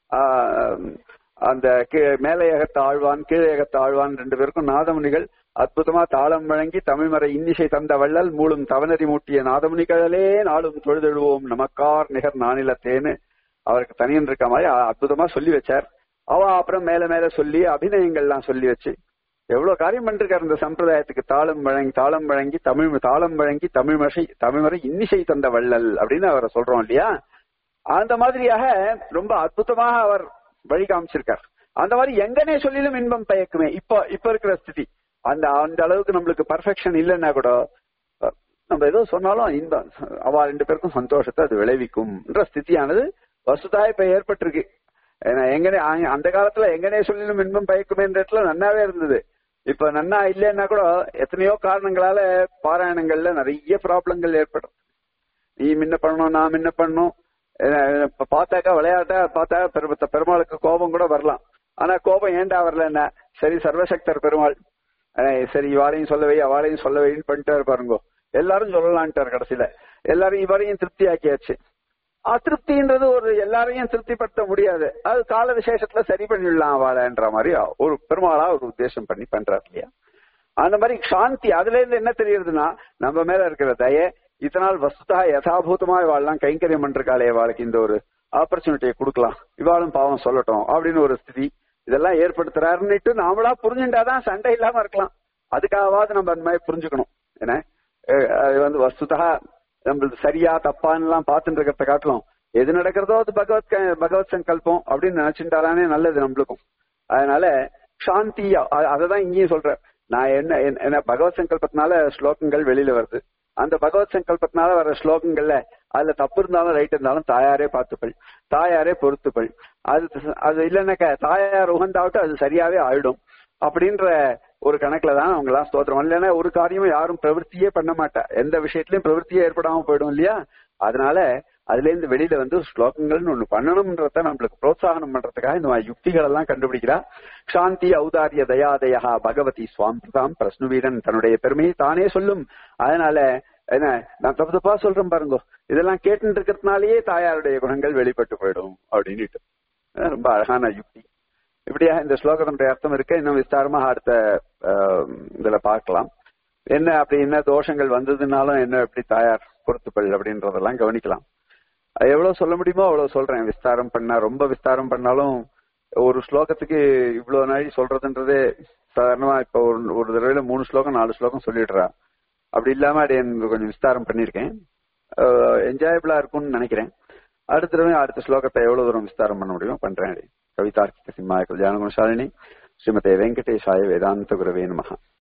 அந்த மேலையகத்து ஆழ்வான் கீழையகத்து ஆழ்வான் ரெண்டு பேருக்கும் நாதமுனிகள் அற்புதமா தாளம் வழங்கி தமிழ்மறை இன்னிசை தந்த வள்ளல் மூலும் தவனரி மூட்டிய நாதமுனிகளே நாளும் தொழுதெழுவோம் நமக்கார் நிகர் நானிலத்தேன்னு அவருக்கு தனியன் இருக்க மாதிரி அற்புதமா சொல்லி வச்சார் அவ அப்புறம் மேல மேல சொல்லி அபிநயங்கள்லாம் சொல்லி வச்சு எவ்வளவு காரியம் பண்ணிருக்காரு இந்த சம்பிரதாயத்துக்கு தாளம் வழங்கி தாளம் வழங்கி தமிழ் தாளம் வழங்கி தமிழ் மசை தமிழ்மறை இன்னிசை தந்த வள்ளல் அப்படின்னு அவரை சொல்றோம் இல்லையா அந்த மாதிரியாக ரொம்ப அற்புதமாக அவர் வழி காமிச்சிருக்கார் அந்த மாதிரி எங்கனே சொல்லிலும் இன்பம் பயக்குமே இப்ப இப்ப இருக்கிற ஸ்திதி அந்த அந்த அளவுக்கு நம்மளுக்கு பர்ஃபெக்ஷன் இல்லைன்னா கூட நம்ம ஏதோ சொன்னாலும் இன்பம் அவ ரெண்டு பேருக்கும் சந்தோஷத்தை அது விளைவிக்கும்ன்ற ஸ்திதியானது வசுதா இப்ப ஏற்பட்டிருக்கு எங்கனே அந்த காலத்துல எங்கனே சொல்லிலும் இன்பம் பயக்குமேன்றதுல நன்னாவே இருந்தது இப்ப நன்னா இல்லைன்னா கூட எத்தனையோ காரணங்களால பாராயணங்கள்ல நிறைய ப்ராப்ளங்கள் ஏற்படும் நீ முன்ன பண்ணணும் நான் முன்ன பண்ணணும் பார்த்தாக்கா விளையாட்டா பார்த்தா பெருமத்த பெருமாளுக்கு கோபம் கூட வரலாம் ஆனா கோபம் ஏண்டா வரல என்ன சரி சர்வசக்தர் பெருமாள் சரி இவாளையும் சொல்லவை அவளையும் சொல்லவைன்னு பண்ணிட்டாரு பாருங்க எல்லாரும் சொல்லலான்ட்டார் கடைசியில எல்லாரும் இவரையும் திருப்தி ஆக்கியாச்சு அதிருப்தின்றது ஒரு எல்லாரையும் திருப்திப்படுத்த முடியாது அது கால விசேஷத்துல சரி பண்ணிடலாம் அவளைன்ற மாதிரி ஒரு பெருமாளா ஒரு உத்தேசம் பண்ணி பண்றாரு இல்லையா அந்த மாதிரி சாந்தி அதுல இருந்து என்ன தெரியுதுன்னா நம்ம மேல இருக்கிற தய இதனால் வஸ்துதா யதாபூதமா இவாள்லாம் கைங்கரியம் பண்றாளே இவாளுக்கு இந்த ஒரு ஆப்பர்ச்சுனிட்டியை கொடுக்கலாம் இவாளும் பாவம் சொல்லட்டும் அப்படின்னு ஒரு ஸ்திதி இதெல்லாம் ஏற்படுத்துறாருன்னுட்டு நாமளா புரிஞ்சுட்டாதான் சண்டை இல்லாம இருக்கலாம் அதுக்காகவாது நம்ம அந்த மாதிரி புரிஞ்சுக்கணும் ஏன்னா அது வந்து வஸ்துதா நம்மளுக்கு சரியா தப்பான்னு எல்லாம் பார்த்துட்டு இருக்கிறத காட்டலாம் எது நடக்கிறதோ அது பகவத் பகவத் சங்கல்பம் அப்படின்னு நினைச்சுட்டாலே நல்லது நம்மளுக்கும் அதனால சாந்தி அததான் இங்கேயும் சொல்றேன் நான் என்ன என்ன பகவத் சங்கல்பத்தினால ஸ்லோகங்கள் வெளியில வருது அந்த பகவத் சங்கல்பத்தினால வர ஸ்லோகங்கள்ல அதுல தப்பு இருந்தாலும் ரைட் இருந்தாலும் தாயாரே பார்த்துப்பள் தாயாரே பொறுத்துப்பள் அது அது இல்லைன்னாக்க தாயார் உகந்தாவட்டும் அது சரியாவே ஆயிடும் அப்படின்ற ஒரு கணக்குல தான் அவங்க எல்லாம் ஸ்தோத்திரம் இல்லைன்னா ஒரு காரியமும் யாரும் பிரவருத்தியே பண்ண மாட்டா எந்த விஷயத்திலயும் பிரவருத்தியே ஏற்படாம போயிடும் இல்லையா அதனால அதுல இருந்து வெளியில வந்து ஸ்லோகங்கள்னு ஒண்ணு பண்ணணும்ன்றத நம்மளுக்கு புரோத்சாகனம் பண்றதுக்காக இந்த யுக்திகள் எல்லாம் கண்டுபிடிக்கிறா சாந்தி ஔதாரிய தயாதயா பகவதி சுவாம்பிரதாம் பிரஸ்னுவீரன் தன்னுடைய பெருமையை தானே சொல்லும் அதனால என்ன நான் தப்பு தப்பா சொல்றேன் பாருங்க இதெல்லாம் கேட்டு இருக்கிறதுனாலயே தாயாருடைய குணங்கள் வெளிப்பட்டு போயிடும் அப்படின்னுட்டு ரொம்ப அழகான யுக்தி இப்படியா இந்த ஸ்லோகத்தினுடைய அர்த்தம் இருக்க இன்னும் விஸ்தாரமா அடுத்த இதுல பார்க்கலாம் என்ன அப்படி என்ன தோஷங்கள் வந்ததுனாலும் என்ன எப்படி தாயார் பொறுத்துப்பள் அப்படின்றதெல்லாம் கவனிக்கலாம் எவ்வளவு சொல்ல முடியுமோ அவ்வளவு சொல்றேன் விஸ்தாரம் பண்ணா ரொம்ப விஸ்தாரம் பண்ணாலும் ஒரு ஸ்லோகத்துக்கு இவ்வளவு நாளை சொல்றதுன்றதே சாதாரணமா இப்ப ஒரு ஒரு தடவையில மூணு ஸ்லோகம் நாலு ஸ்லோகம் சொல்லிடுறா அப்படி இல்லாம அது கொஞ்சம் விஸ்தாரம் பண்ணிருக்கேன் என்ஜாயபிளா இருக்கும்னு நினைக்கிறேன் அடுத்த தடவை அடுத்த ஸ்லோகத்தை எவ்வளவு தூரம் விஸ்தாரம் பண்ண முடியுமோ பண்றேன் கவிதார்க்கிக சிம்மாய கல்யாண குணசாலினி ஸ்ரீமதே வெங்கடேஷாய வேதாந்த குரவே நமகா